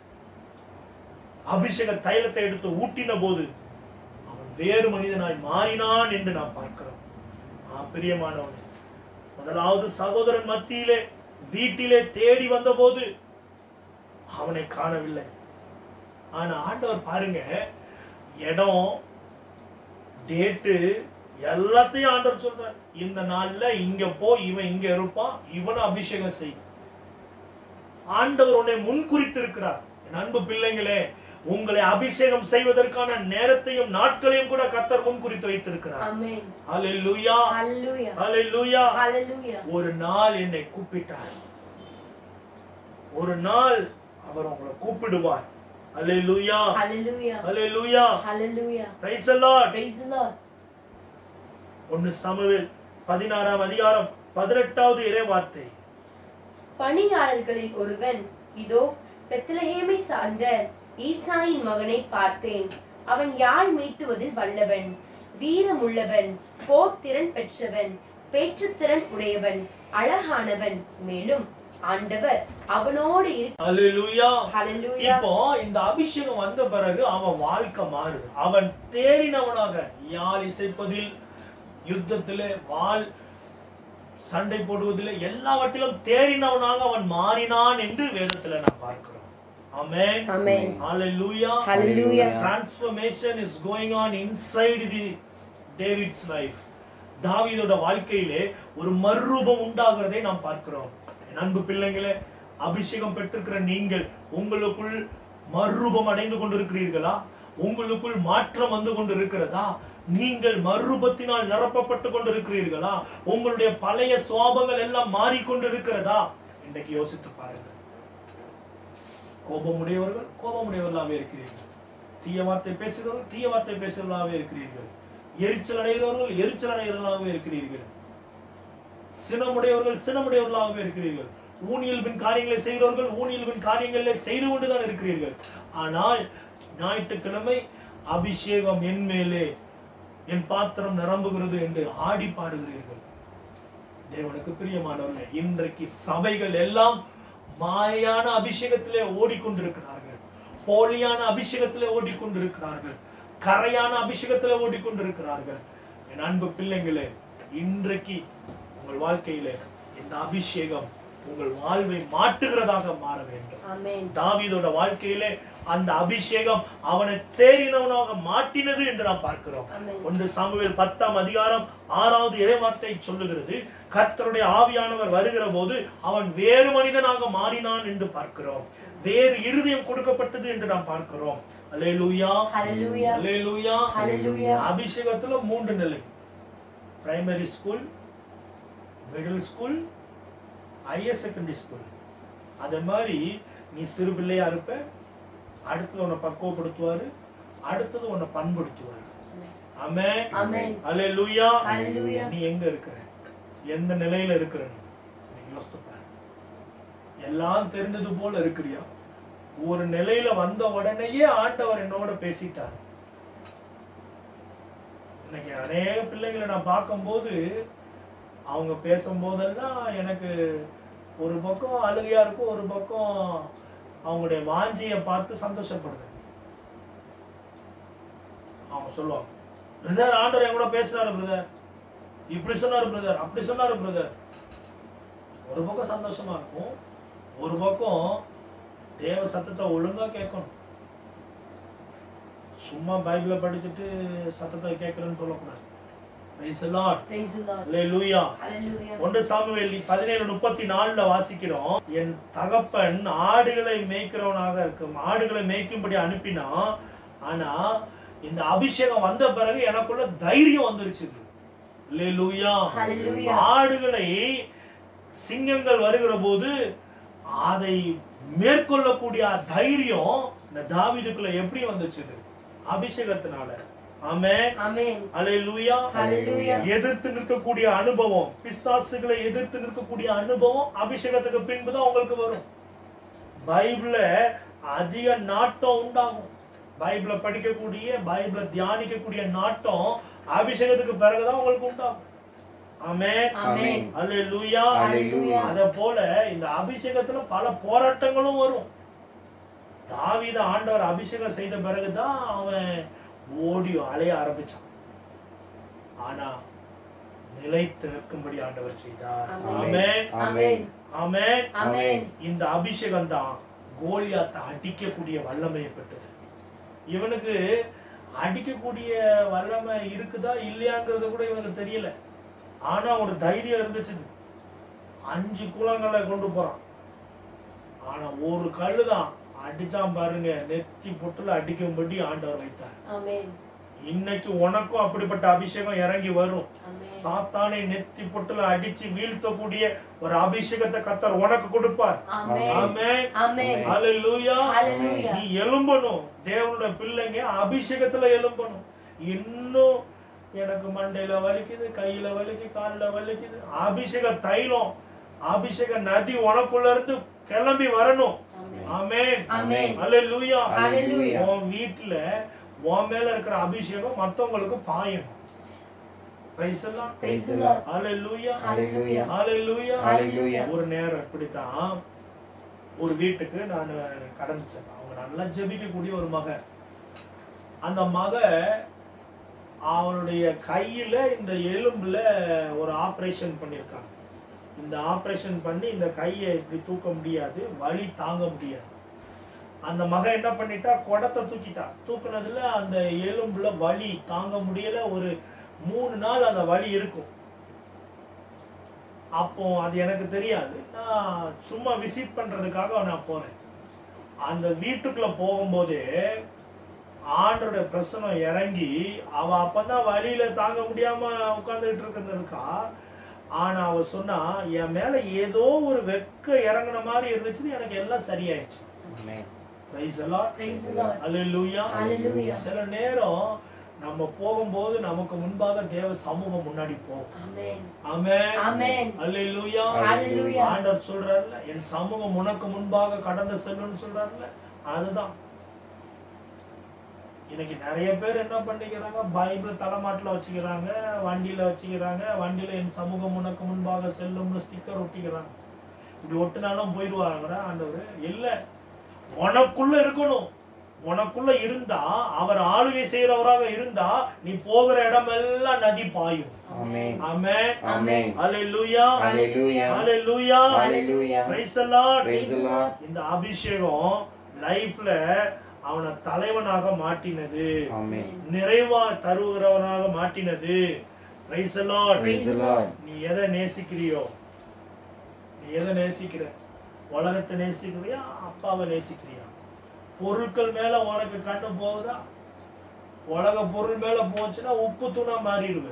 அபிஷேக தைலத்தை எடுத்து ஊட்டின போது அவன் வேறு மனிதனாய் மாறினான் என்று நாம் பார்க்கிறோம் ஆ பிரியமானவனே முதலாவது சகோதரன் மத்தியிலே வீட்டிலே தேடி வந்தபோது அவனை காணவில்லை ஆனா ஆண்டவர் பாருங்க இடம் டேட்டு எல்லாத்தையும் ஆண்டவர் சொல்றார் இந்த நாள்ல இங்க போ இவன் இங்க இருப்பான் இவனை அபிஷேகம் செய் ஆண்டவர் உன்னை முன்குறித்து இருக்கிறார் என் அன்பு பிள்ளைங்களே உங்களை அபிஷேகம் செய்வதற்கான நேரத்தையும் நாட்களையும் கூட கத்தர் முன்குறித்து வைத்திருக்கிறார் ஆமென் ஹalleluya ஹalleluya ஹalleluya ஹalleluya ஒரு நாள் என்னை கூப்பிட்டார் ஒரு நாள் அவர் உங்களை கூப்பிடுவார் ஹalleluya ஹalleluya ஹalleluya ஹalleluya praise the lord praise the lord ஒன்னு சமுவேல் பதினாறாம் அதிகாரம் பதினெட்டாவது இறை வார்த்தை பணியாளர்களில் ஒருவன் இதோ பெத்லஹேமை சார்ந்த ஈசாயின் மகனை பார்த்தேன் அவன் யாழ் மீட்டுவதில் வல்லவன் வீரமுள்ளவன் போர் திறன் பெற்றவன் பேச்சுத்திறன் உடையவன் அழகானவன் மேலும் ஆண்டவர் அவனோடு இரு ஹalleluya ஹalleluya இப்போ இந்த அபிஷேகம் வந்த பிறகு அவன் வாழ்க்கை மாறுது அவன் தேறினவனாக யாழ் இசைப்பதில் யுத்தத்திலே வாள் சண்டை போடுவதில் எல்லாவற்றிலும் தேறினவனாக அவன் மாறினான் என்று வேதத்துல நாம் பார்க்கிறோம் ஆமென் ஆமென் ஹalleluya ஹalleluya transformation is going on inside the David's life தாவீதோட வாழ்க்கையிலே ஒரு மறுரூபம் உண்டாகிறதை நாம் பார்க்கிறோம் என் அன்பு பிள்ளைங்களே அபிஷேகம் பெற்றிருக்கிற நீங்கள் உங்களுக்குள் மறுரூபம் அடைந்து கொண்டிருக்கிறீர்களா உங்களுக்குள் மாற்றம் வந்து கொண்டு இருக்கிறதா நீங்கள் மறுரூபத்தினால் நிரப்பப்பட்டு கொண்டிருக்கிறீர்களா உங்களுடைய பழைய சுவாபங்கள் எல்லாம் மாறிக்கொண்டு இருக்கிறதா இன்றைக்கு யோசித்து பாருங்கள் கோபமுடையவர்கள் கோபமுடையவர்களாகவே இருக்கிறீர்கள் தீய வார்த்தை பேசுகிறவர்கள் தீய வார்த்தை பேசுகிறவர்களாகவே இருக்கிறீர்கள் எரிச்சல் அடைகிறவர்கள் எரிச்சல் அடைகிறவர்களாகவே இருக்கிறீர்கள் சினமுடையவர்கள் சினமுடையவர்களாகவே இருக்கிறீர்கள் ஊனியல்பின் காரியங்களை செய்கிறவர்கள் ஊனியல்பின் காரியங்களை செய்து கொண்டுதான் இருக்கிறீர்கள் ஆனால் ஞாயிற்றுக்கிழமை அபிஷேகம் என் மேலே என் பாத்திரம் நிரம்புகிறது என்று ஆடி பாடுகிறீர்கள் தேவனுக்கு பிரியமானவர்களே இன்றைக்கு சபைகள் எல்லாம் மாயான அபிஷேகத்திலே ஓடிக்கொண்டிருக்கிறார்கள் போலியான அபிஷேகத்திலே ஓடிக்கொண்டிருக்கிறார்கள் கரையான அபிஷேகத்திலே ஓடிக்கொண்டிருக்கிறார்கள் என் அன்பு பிள்ளைங்களே இன்றைக்கு உங்கள் வாழ்க்கையிலே இந்த அபிஷேகம் உங்கள் வாழ்வை மாற்றுகிறதாக மாற வேண்டும் ஆமென் தாவீதோட வாழ்க்கையிலே அந்த அபிஷேகம் அவனை தேறினவனாக மாற்றினது என்று நாம் பார்க்கிறோம் ஆமென். ஒன்று சாமுவேல் பத்தாம் அதிகாரம் ஆறாவது இறைவார்த்தை சொல்லுகிறது கர்த்தருடைய ஆவியானவர் வருகிற போது அவன் வேறு மனிதனாக மாறினான் என்று பார்க்கிறோம் வேறு இருதயம் கொடுக்கப்பட்டது என்று நாம் பார்க்கிறோம் அல்லேலூயா ஹalleluya அல்லேலூயா ஹalleluya அபிஷேகத்துல மூன்று நிலை primary school middle school higher secondary school அதே மாதிரி நீ சிறு பிள்ளையா இருப்ப அடுத்தது உன்னை பக்குவப்படுத்துவாரு அடுத்தது உன்னை பண்படுத்துவாரு ஆமே ஆமென் அல்லேலூயா ஹalleluya நீ எங்க இருக்கிற எந்த நிலையில இருக்கிற நீ இன்னைக்கு யோசித்து பாரு எல்லாம் தெரிந்தது போல இருக்கிறியா ஒரு நிலையில வந்த உடனேயே ஆண்டவர் என்னோட பேசிட்டார் இன்னைக்கு அநேக பிள்ளைங்களை நான் பார்க்கும்போது அவங்க பேசும்போதெல்லாம் எனக்கு ஒரு பக்கம் அழுகையா இருக்கும் ஒரு பக்கம் அவங்களுடைய வாஞ்சியை பார்த்து சந்தோஷப்படுவேன் அவங்க சொல்லுவாங்க பிரதர் ஆண்டவர் என் கூட பேசுறாரு பிரதர் இப்படி சொன்னாரு பிரதர் அப்படி சொன்னாரு பிரதர் ஒரு பக்கம் சந்தோஷமா இருக்கும் ஒரு பக்கம் தேவ சத்தத்தை ஒழுங்கா கேட்கணும் சும்மா பைபிளை படிச்சுட்டு சத்தத்தை கேட்கறேன்னு சொல்லக்கூடாது Praise the Lord. praise the lord Hallelujah. hallelujah ஒன்று சாமுவேல் பதினேழு முப்பத்தி நாலுல வாசிக்கிறோம் என் தகப்பன் ஆடுகளை மேய்க்கிறவனாக இருக்கும் ஆடுகளை மேய்க்கும்படி அனுப்பினான் ஆனா இந்த அபிஷேகம் வந்த பிறகு எனக்குள்ள தைரியம் வந்துருச்சு லூயா Hallelujah. ஆடுகளை சிங்கங்கள் வருகிற போது அதை மேற்கொள்ளக்கூடிய தைரியம் இந்த தாவீதுக்குள்ள எப்படி வந்துச்சு அபிஷேகத்தினால ஆமே ஆமென் அல்லேலூயா Hallelujah. எதிர்த்து நிற்கக்கூடிய அனுபவம் பிசாசுகளை எதிர்த்து நிற்கக்கூடிய அனுபவம் அபிஷேகத்துக்கு பின்புதான் உங்களுக்கு வரும் பைபிள அதிக நாட்டம் உண்டாகும் பைபிளை படிக்கக்கூடிய பைபிளை தியானிக்கக்கூடிய நாட்டம் அபிஷேகத்துக்கு பிறகுதான் உங்களுக்கு உண்டாகும் ஆமே ஆமென் அல்லேலூயா Hallelujah. அத போல இந்த அபிஷேகத்துல பல போராட்டங்களும் வரும் தாவீத ஆண்டவர் அபிஷேகம் செய்த பிறகுதான் அவன் ஓடி அலைய ஆரம்பிச்சான் ஆனா நிலைத்து நிற்கும்படி ஆண்டவர் செய்தார் ஆமென். ஆமென் ஆமென் ஆமென் ஆமென் இந்த அபிஷேகம் தான் கோலியாத்தை அடிக்கக்கூடிய வல்லமையை பெற்றது இவனுக்கு அடிக்கக்கூடிய வல்லமை இருக்குதா இல்லையாங்கிறது கூட இவனுக்கு தெரியல ஆனா ஒரு தைரியம் இருந்துச்சு அஞ்சு குளங்களை கொண்டு போறான் ஆனா ஒரு கல்லு தான் அடிச்சான் பாருங்க நெத்தி பொட்டுல அடிக்கும்படி ஆண்டவர் வைத்தார் ஆமென் இன்னைக்கு உனக்கும் அப்படிப்பட்ட அபிஷேகம் இறங்கி வரும் ஆமென் சாத்தானை நெத்தி பொட்டுல அடிச்சு வீழ்த்தக்கூடிய ஒரு அபிஷேகத்தை கத்தர் உனக்கு கொடுப்பார் ஆமென் ஆமென் ஆமென் ஹalleluya Hallelujah. நீ எழும்பணும் தேவனுடைய பிள்ளைங்க அபிஷேகத்துல எழும்பணும் இன்னும் எனக்கு மண்டையில வலிக்குது கையில வலிக்குது காலில் வலிக்குது அபிஷேக தைலம் அபிஷேக நதி உனக்குள்ள இருந்து கிளம்பி வரணும் ஆமென் ஆமென் ஆமென் ஹalleluya Hallelujah. உன் வீட்டுல உன் மேல இருக்கிற அபிஷேகம் மத்தவங்களுக்கு பாயணும் பிரைஸ் எல்லாம் praise the lord ஹalleluya hallelujah ஹalleluya Hallelujah. ஒரு நேரம் இப்படித்தான் ஒரு வீட்டுக்கு நான் கடந்து சென்றேன் அவங்க நல்லா ஜெபிக்கக்கூடிய ஒரு மகன் அந்த மக அவனுடைய கையில இந்த எலும்புல ஒரு ஆப்ரேஷன் பண்ணியிருக்காங்க இந்த ஆப்ரேஷன் பண்ணி இந்த கையை இப்படி தூக்க முடியாது வலி தாங்க முடியாது அந்த மகன் என்ன பண்ணிட்டா குடத்தை தூக்கிட்டா தூக்குனதுல அந்த எலும்புல வலி தாங்க முடியல ஒரு மூணு நாள் அந்த வலி இருக்கும் அப்போ அது எனக்கு தெரியாது நான் சும்மா விசிட் பண்றதுக்காக நான் போறேன் அந்த வீட்டுக்குள்ள போகும்போதே ஆண்டருடைய பிரசனம் இறங்கி அவ அப்பதான் வழியில தாங்க முடியாம உட்கார்ந்துட்டு இருக்கிறது இருக்கா ஆனா அவ சொன்னா என் மேல ஏதோ ஒரு வெக்க இறங்குன மாதிரி இருந்துச்சு எனக்கு எல்லாம் சரியாயிடுச்சு Praise the Lord. Praise the Lord. Hallelujah. Hallelujah. சில நேரம் நம்ம போகும்போது நமக்கு முன்பாக தேவ சமூகம் முன்னாடி போகும் Amen. ஆமென் Amen. அல்லேலூயா Hallelujah. ஆண்டவர் சொல்றாருல என் சமூகம் உனக்கு முன்பாக கடந்து செல்லும்னு சொல்றாருல அதுதான் இன்னைக்கு நிறைய பேர் என்ன பண்ணிக்கிறாங்க பைபிள் தலைமாட்டில் வச்சுக்கிறாங்க வண்டியில வச்சுக்கிறாங்க வண்டியில என் சமூகம் உனக்கு முன்பாக செல்லும்னு ஸ்டிக்கர் ஒட்டிக்கிறாங்க இப்படி ஒட்டினாலும் போயிடுவாங்க ஆண்டவர் இல்லை உனக்குள்ள இருக்கணும் உனக்குள்ள இருந்தா அவர் ஆளுகை செய்யறவராக இருந்தா நீ போகிற இடமெல்லாம் நதி பாயும் Amen. ஆமென் Amen. ஹalleluya Hallelujah. ஹalleluya Hallelujah. praise the lord Praise the Lord. இந்த அபிஷேகம் லைஃப்ல அவனை தலைவனாக மாட்டினது Amen. நிறைவா தருகிறவனாக மாட்டினது praise the lord Praise the Lord. நீ எதை நேசிக்கிறியோ நீ எதை நேசிக்கிற உலகத்தை நேசிக்கிறியா அப்பாவை நேசிக்கிறியா பொருட்கள் மேல உனக்கு கண்ணு போகுதா உலக பொருள் மேல போச்சுன்னா உப்பு தூணா மாறிடுவேன்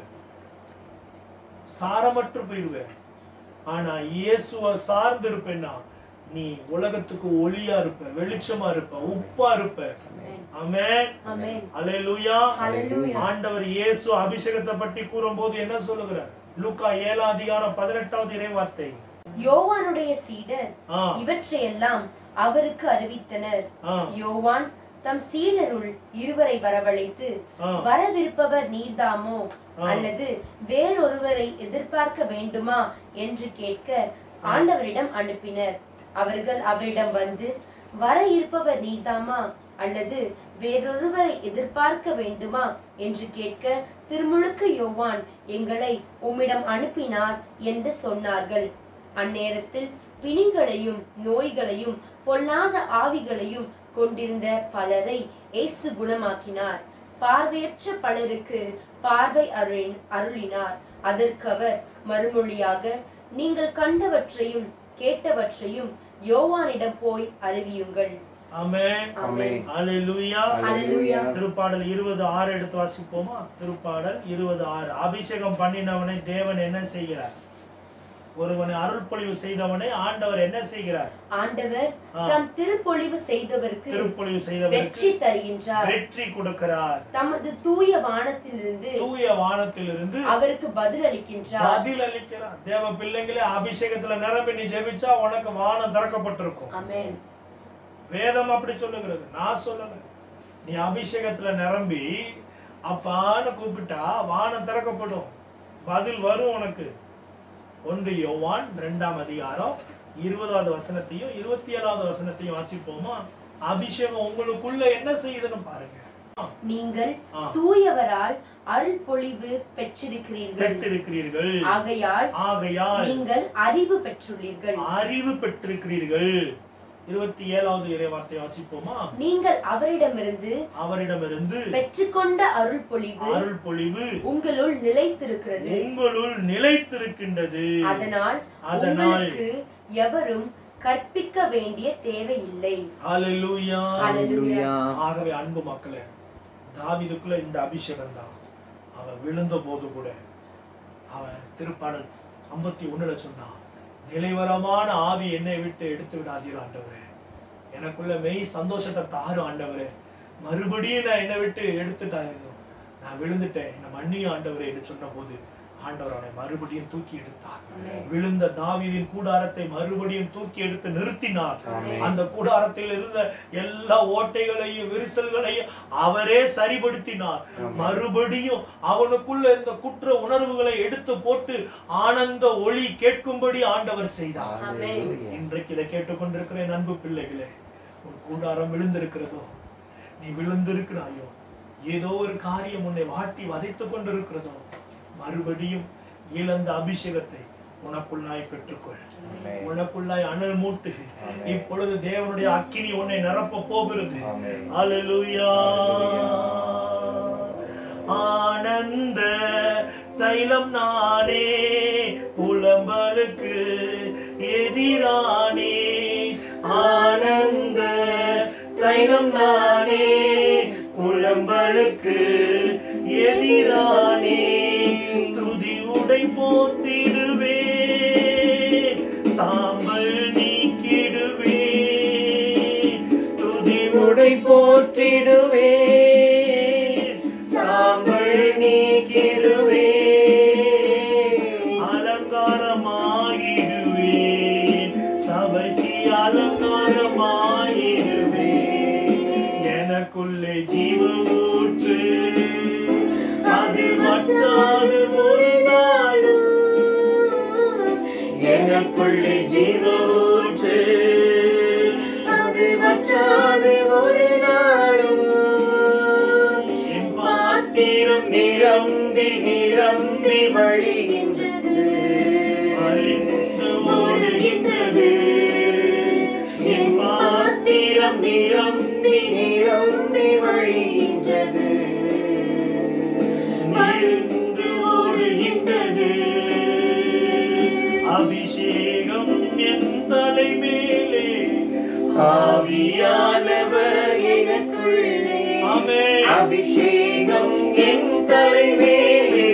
சாரமற்று போயிடுவேன் ஆனா இயேசுவை சார்ந்து இருப்பேன்னா நீ உலகத்துக்கு ஒளியா இருப்ப வெளிச்சமா இருப்ப உப்பா இருப்ப ஆமென் Amen. அல்லேலூயா Hallelujah. ஆண்டவர் இயேசு அபிஷேகத்தை பற்றி கூறும்போது என்ன சொல்லுகிறார் லூக்கா ஏழாம் அதிகாரம் பதினெட்டாவது இறை வார்த்தை யோவானுடைய சீடர் ஆ இவற்றையெல்லாம் அவருக்கு அறிவித்தனர் ஆ யோவான் தம் சீடருள் இருவரை வரவழைத்து ஆ. வரவிருப்பவர் நீர்தாமோ ஆ. அல்லது வேறொருவரை எதிர்பார்க்க வேண்டுமா என்று கேட்க ஆண்டவரிடம் அனுப்பினர் அவர்கள் அவரிடம் வந்து வர இருப்பவர் நீர்தாமா அல்லது வேறொருவரை எதிர்பார்க்க வேண்டுமா என்று கேட்க திருமுழுக்கு யோவான் எங்களை உம்மிடம் அனுப்பினார் என்று சொன்னார்கள் அந்நேரத்தில் பிணிகளையும் நோய்களையும் பொல்லாத ஆவிகளையும் கொண்டிருந்த பலரை இயேசு குணமாக்கினார் பார்வையற்ற பலருக்கு பார்வை அருள் அருளினார் அதற்கு அவர் மறுமொழியாக நீங்கள் கண்டவற்றையும் கேட்டவற்றையும் யோவானிடம் போய் அறிவியுங்கள் ஆமென் Amen. அல்லேலூயா Hallelujah. திருப்பாடல் இருபது ஆறு எடுத்து வாசிப்போமா திருப்பாடல் இருபது ஆறு அபிஷேகம் பண்ணினவனை தேவன் என்ன செய்கிறார் ஒருவனை அருள்பொழிவு செய்தவனை ஆண்டவர் என்ன செய்கிறார் ஆண்டவர் ஆ. தம் திருப்பொழிவு செய்தவருக்கு திருப்பொழிவு செய்தவருக்கு வெற்றி தருகின்றார் வெற்றி கொடுக்கிறார் தமது தூய வானத்திலிருந்து தூய வானத்திலிருந்து அவருக்கு பதிலளிக்கின்றார் பதில் அளிக்கிறார் தேவ பிள்ளைங்களே அபிஷேகத்துல நிரம்பி நீ ஜெபிச்சா உனக்கு வானம் திறக்கப்பட்டிருக்கும் அமேன் வேதம் அப்படி சொல்லுகிறது நான் சொல்லல நீ அபிஷேகத்துல நிரம்பி அப்பான்னு கூப்பிட்டா வானம் திறக்கப்படும் பதில் வரும் உனக்கு ஒன்று யோவான் ரெண்டாம் அதிகாரம் இருபதாவது வசனத்தையும் இருபத்தி ஏழாவது வசனத்தையும் வாசிப்போமா அபிஷேகம் உங்களுக்குள்ள என்ன செய்யுதுன்னு பாருங்க நீங்கள் ஆ. தூயவரால் அருள் பொழிவு பெற்றிருக்கிறீர்கள் பெற்றிருக்கிறீர்கள் ஆகையால் ஆகையால் நீங்கள் அறிவு பெற்றுள்ளீர்கள் அறிவு பெற்றிருக்கிறீர்கள் இருபத்தி ஏழாவது இறை வார்த்தை வாசிப்போமா நீங்கள் அவரிடமிருந்து அவரிடமிருந்து பெற்றுக்கொண்ட அருள் பொழிவு அருள் பொழிவு உங்களுள் நிலைத்திருக்கிறது உங்களுள் நிலைத்திருக்கின்றது அதனால் அதனால் உங்களுக்கு எவரும் கற்பிக்க வேண்டிய தேவையில்லை ஹalleluya Hallelujah. ஆகவே அன்பு மக்களே தாவீதுக்குள்ள இந்த அபிஷேகம் தான் அவன் விழுந்த போது கூட அவன் திருப்பாடல் ஐம்பத்தி ஒண்ணுல சொன்னான் நிலைவரமான ஆவி என்னை விட்டு எடுத்து விடாதீர் ஆண்டவரே எனக்குள்ள மெய் சந்தோஷத்தை தாரு ஆண்டவரே மறுபடியும் நான் என்னை விட்டு எடுத்துட்டாங்க நான் விழுந்துட்டேன் என்னை மன்னியும் ஆண்டவரே என்று சொன்ன போது ஆண்டவர் அவனை மறுபடியும் தூக்கி எடுத்தார் விழுந்த தாவீதின் கூடாரத்தை மறுபடியும் தூக்கி எடுத்து நிறுத்தினார் அந்த கூடாரத்தில் இருந்த எல்லா ஓட்டைகளையும் விரிசல்களையும் அவரே சரிபடுத்தினார் மறுபடியும் அவனுக்குள்ள இருந்த குற்ற உணர்வுகளை எடுத்து போட்டு ஆனந்த ஒளி கேட்கும்படி ஆண்டவர் செய்தார் ஆமென். இன்றைக்கு இதை கேட்டுக்கொண்டிருக்கிற என் அன்பு பிள்ளைகளே உன் கூடாரம் விழுந்திருக்கிறதோ நீ விழுந்திருக்கிறாயோ ஏதோ ஒரு காரியம் உன்னை வாட்டி வதைத்துக் கொண்டிருக்கிறதோ மறுபடியும் இழந்த அபிஷேகத்தை உனக்குள்ளாய் பெற்றுக்கொள் உனக்குள்ளாய் அனல் மூட்டு இப்பொழுது தேவனுடைய அக்கினி உன்னை நிரப்ப போகிறது அல்லேலூயா ஆனந்த தைலம் நானே புலம்பலுக்கு எதிரானே ஆனந்த தைலம் நானே புல புலம்பலுக்கு எதிரானே துதி உடை போத்திடுவே சாம்பல் நீக்கிடுவே துதி உடை போற்றிடுவே சாம்பல் நீக்கிடுவே அலங்காரமாகிடுவே சபைக்கு அலங்காரமாகிடுவே எனக்குள்ளே ஜீவ ஊற்று அது மற்றாது ஒரு நாளும் எனக்குள்ளே ஜீவ ஊற்று அது வற்றாது ஒரு நாளும் என் பாத்திரம் நிரம்பி நிரம்பி வழிகின்றது அறிந்து ஓடுகின்றது என் பாத்திரம் நிரம்பி நிரம்பி வழிகின்றது நிறைந்து ஓடுகின்றது அபிஷேகம் என் தலை மேலே ஆவியானவர் எனக்குள்ளே ஆமே அபிஷேகம் என் தலை மேலே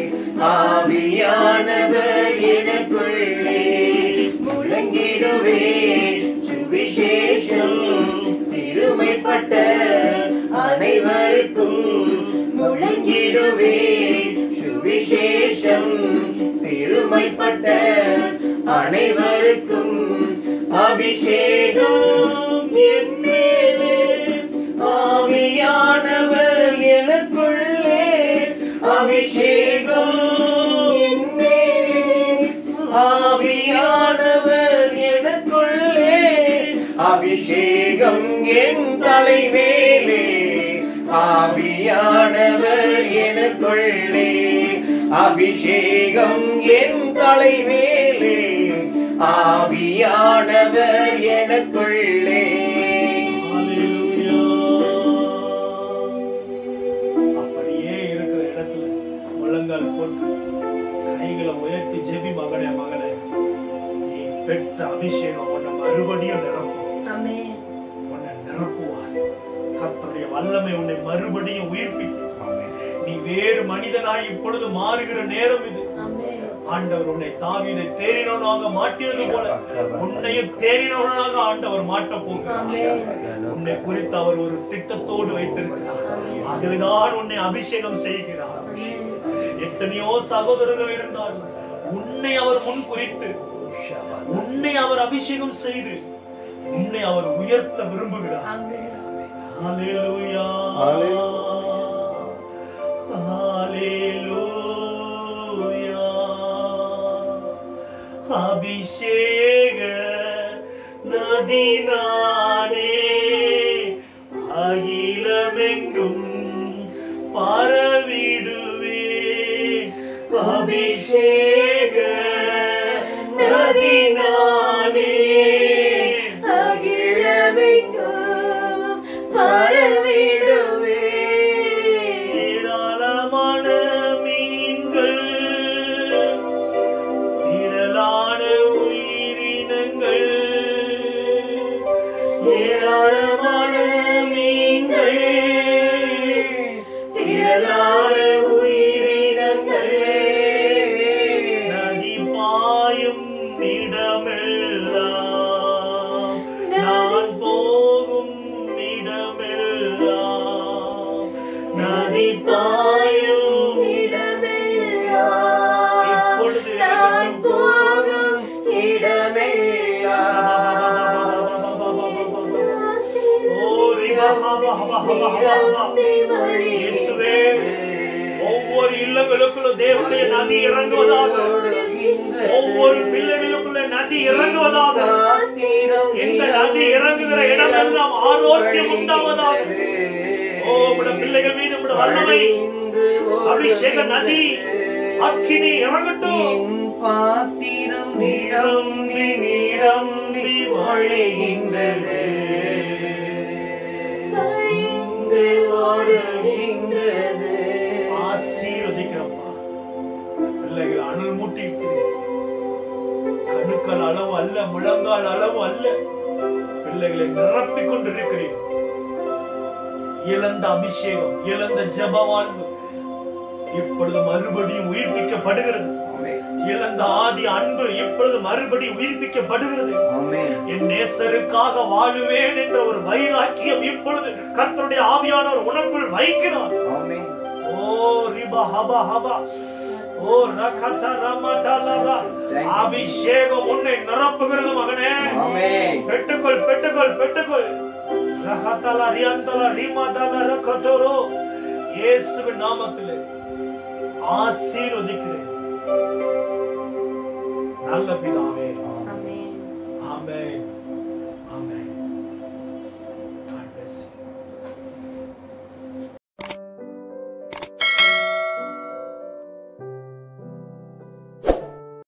ஆவியானவர் எனக்குள்ளே முழங்கிடுவே சுவிசேஷம் சிறுமைப்பட்ட அனைவருக்கும் முழங்கிடுவே சுவிசேஷம் சிறுமைப்பட்ட அனைவருக்கும் அபிஷேகம் என் மேலே ஆவியானவர் எனக்குள்ளே அபிஷேகம் என் மேலே ஆவியானவர் எனக்குள்ளே அபிஷேகம் என் தலை மேலே ஆவியானவர் எனக்குள்ளே அபிஷேகம் என் தலை மேலே ஆவியானவர் எனக்குள்ளே அப்படியே இருக்கிற இடத்துல முழங்கால் போட்டு கைகளை உயர்த்தி ஜெபி மகனே மகனே நீ பெற்ற அபிஷேகம் உன்னை மறுபடியும் நிரப்பும் ஆமென் உன்னை நிரப்புவார் கர்த்தருடைய வல்லமை உன்னை மறுபடியும் உயிர்ப்பிக்கும் நீ வேறு மனிதனாய் இப்பொழுது மாறுகிற நேரம் இது ஆமென் ஆண்டவர் உன்னை தாவீதை தேறினவனாக மாற்றினது போல உன்னையும் தேறினவனாக ஆண்டவர் மாட்டப் போகிறார் ஆமென் உன்னை குறித்து அவர் ஒரு திட்டத்தோடு வைத்திருக்கிறார் ஆகவேதான் உன்னை அபிஷேகம் செய்கிறார் எத்தனையோ சகோதரர்கள் இருந்தாலும் உன்னை அவர் முன் குறித்து உன்னை அவர் அபிஷேகம் செய்து உன்னை அவர் உயர்த்த விரும்புகிறார் ஆமென் ஹalleluya ஹalleluya அபிஷேக நதினானே அகிலமெங்கும் பரவிடுவே அபிஷேக நதினானே அகிலமெங்கும் பரவிடுவே ஏராளமான மீன்கள் திரளான உயிரினங்கள் ஏராளமான மீன்கள் திரளான உயிரினங்கள் நதி பாயும் இடமெல்லாம் நான் போகும் இடமெல்லாம் நதி பாயும் இடமெல்லாம் இப்பொழுது நான் போகும் இடமெல்லாம் இயேசுவே, ஒவ்வொரு இல்லங்களுக்குள்ள தேவனுடைய நதி இறங்குவதாக ஒவ்வொரு பிள்ளைகளுக்குள்ள நதி இறங்குவதாக எந்த நதி இறங்குகிற இடமெல்லாம் ஆரோக்கியம் உண்டாவதாக ஓ உடைய பிள்ளைகள் மீது உடைய வல்லமை அபிஷேக நதி அக்கினி இறங்கட்டும் பாத்திரம் நிரம்பி நிரம்பி வழிகின்றது வழிந்து ஓடுகின்றது ஆசீர்வதிக்கிறப்பா பிள்ளைகள் அனல் மூட்டி கணுக்கள் அளவு அல்ல முழங்கால் அளவு அல்ல பிள்ளைகளை நிரப்பிக் கொண்டிருக்கிறீர் இழந்த அபிஷேகம் இழந்த ஜெப வாழ்வு இப்பொழுது மறுபடியும் உயிர்ப்பிக்கப்படுகிறது ஆமென் இழந்த ஆதி அன்பு இப்பொழுது மறுபடியும் உயிர்ப்பிக்கப்படுகிறது ஆமென் என் நேசருக்காக வாழுவேன் என்ற ஒரு வைராக்கியம் இப்பொழுது கர்த்தருடைய ஆவியானவர் உனக்குள் வைக்கிறார் ஆமென் ஓ ரிபா ஹபா ஹபா ஓ ரகத ரமடலரா அபிஷேகம் உன்னை நிரப்புகிறது மகனே ஆமென் பெற்றுக்கொள் பெற்றுக்கொள் பெற்றுக்கொள் ரகதல ரியந்தல ரிமதல ரகதோரோ இயேசுவின் நாமத்திலே ஆசீர்வதிக்கிறேன் நல்ல பிதாவே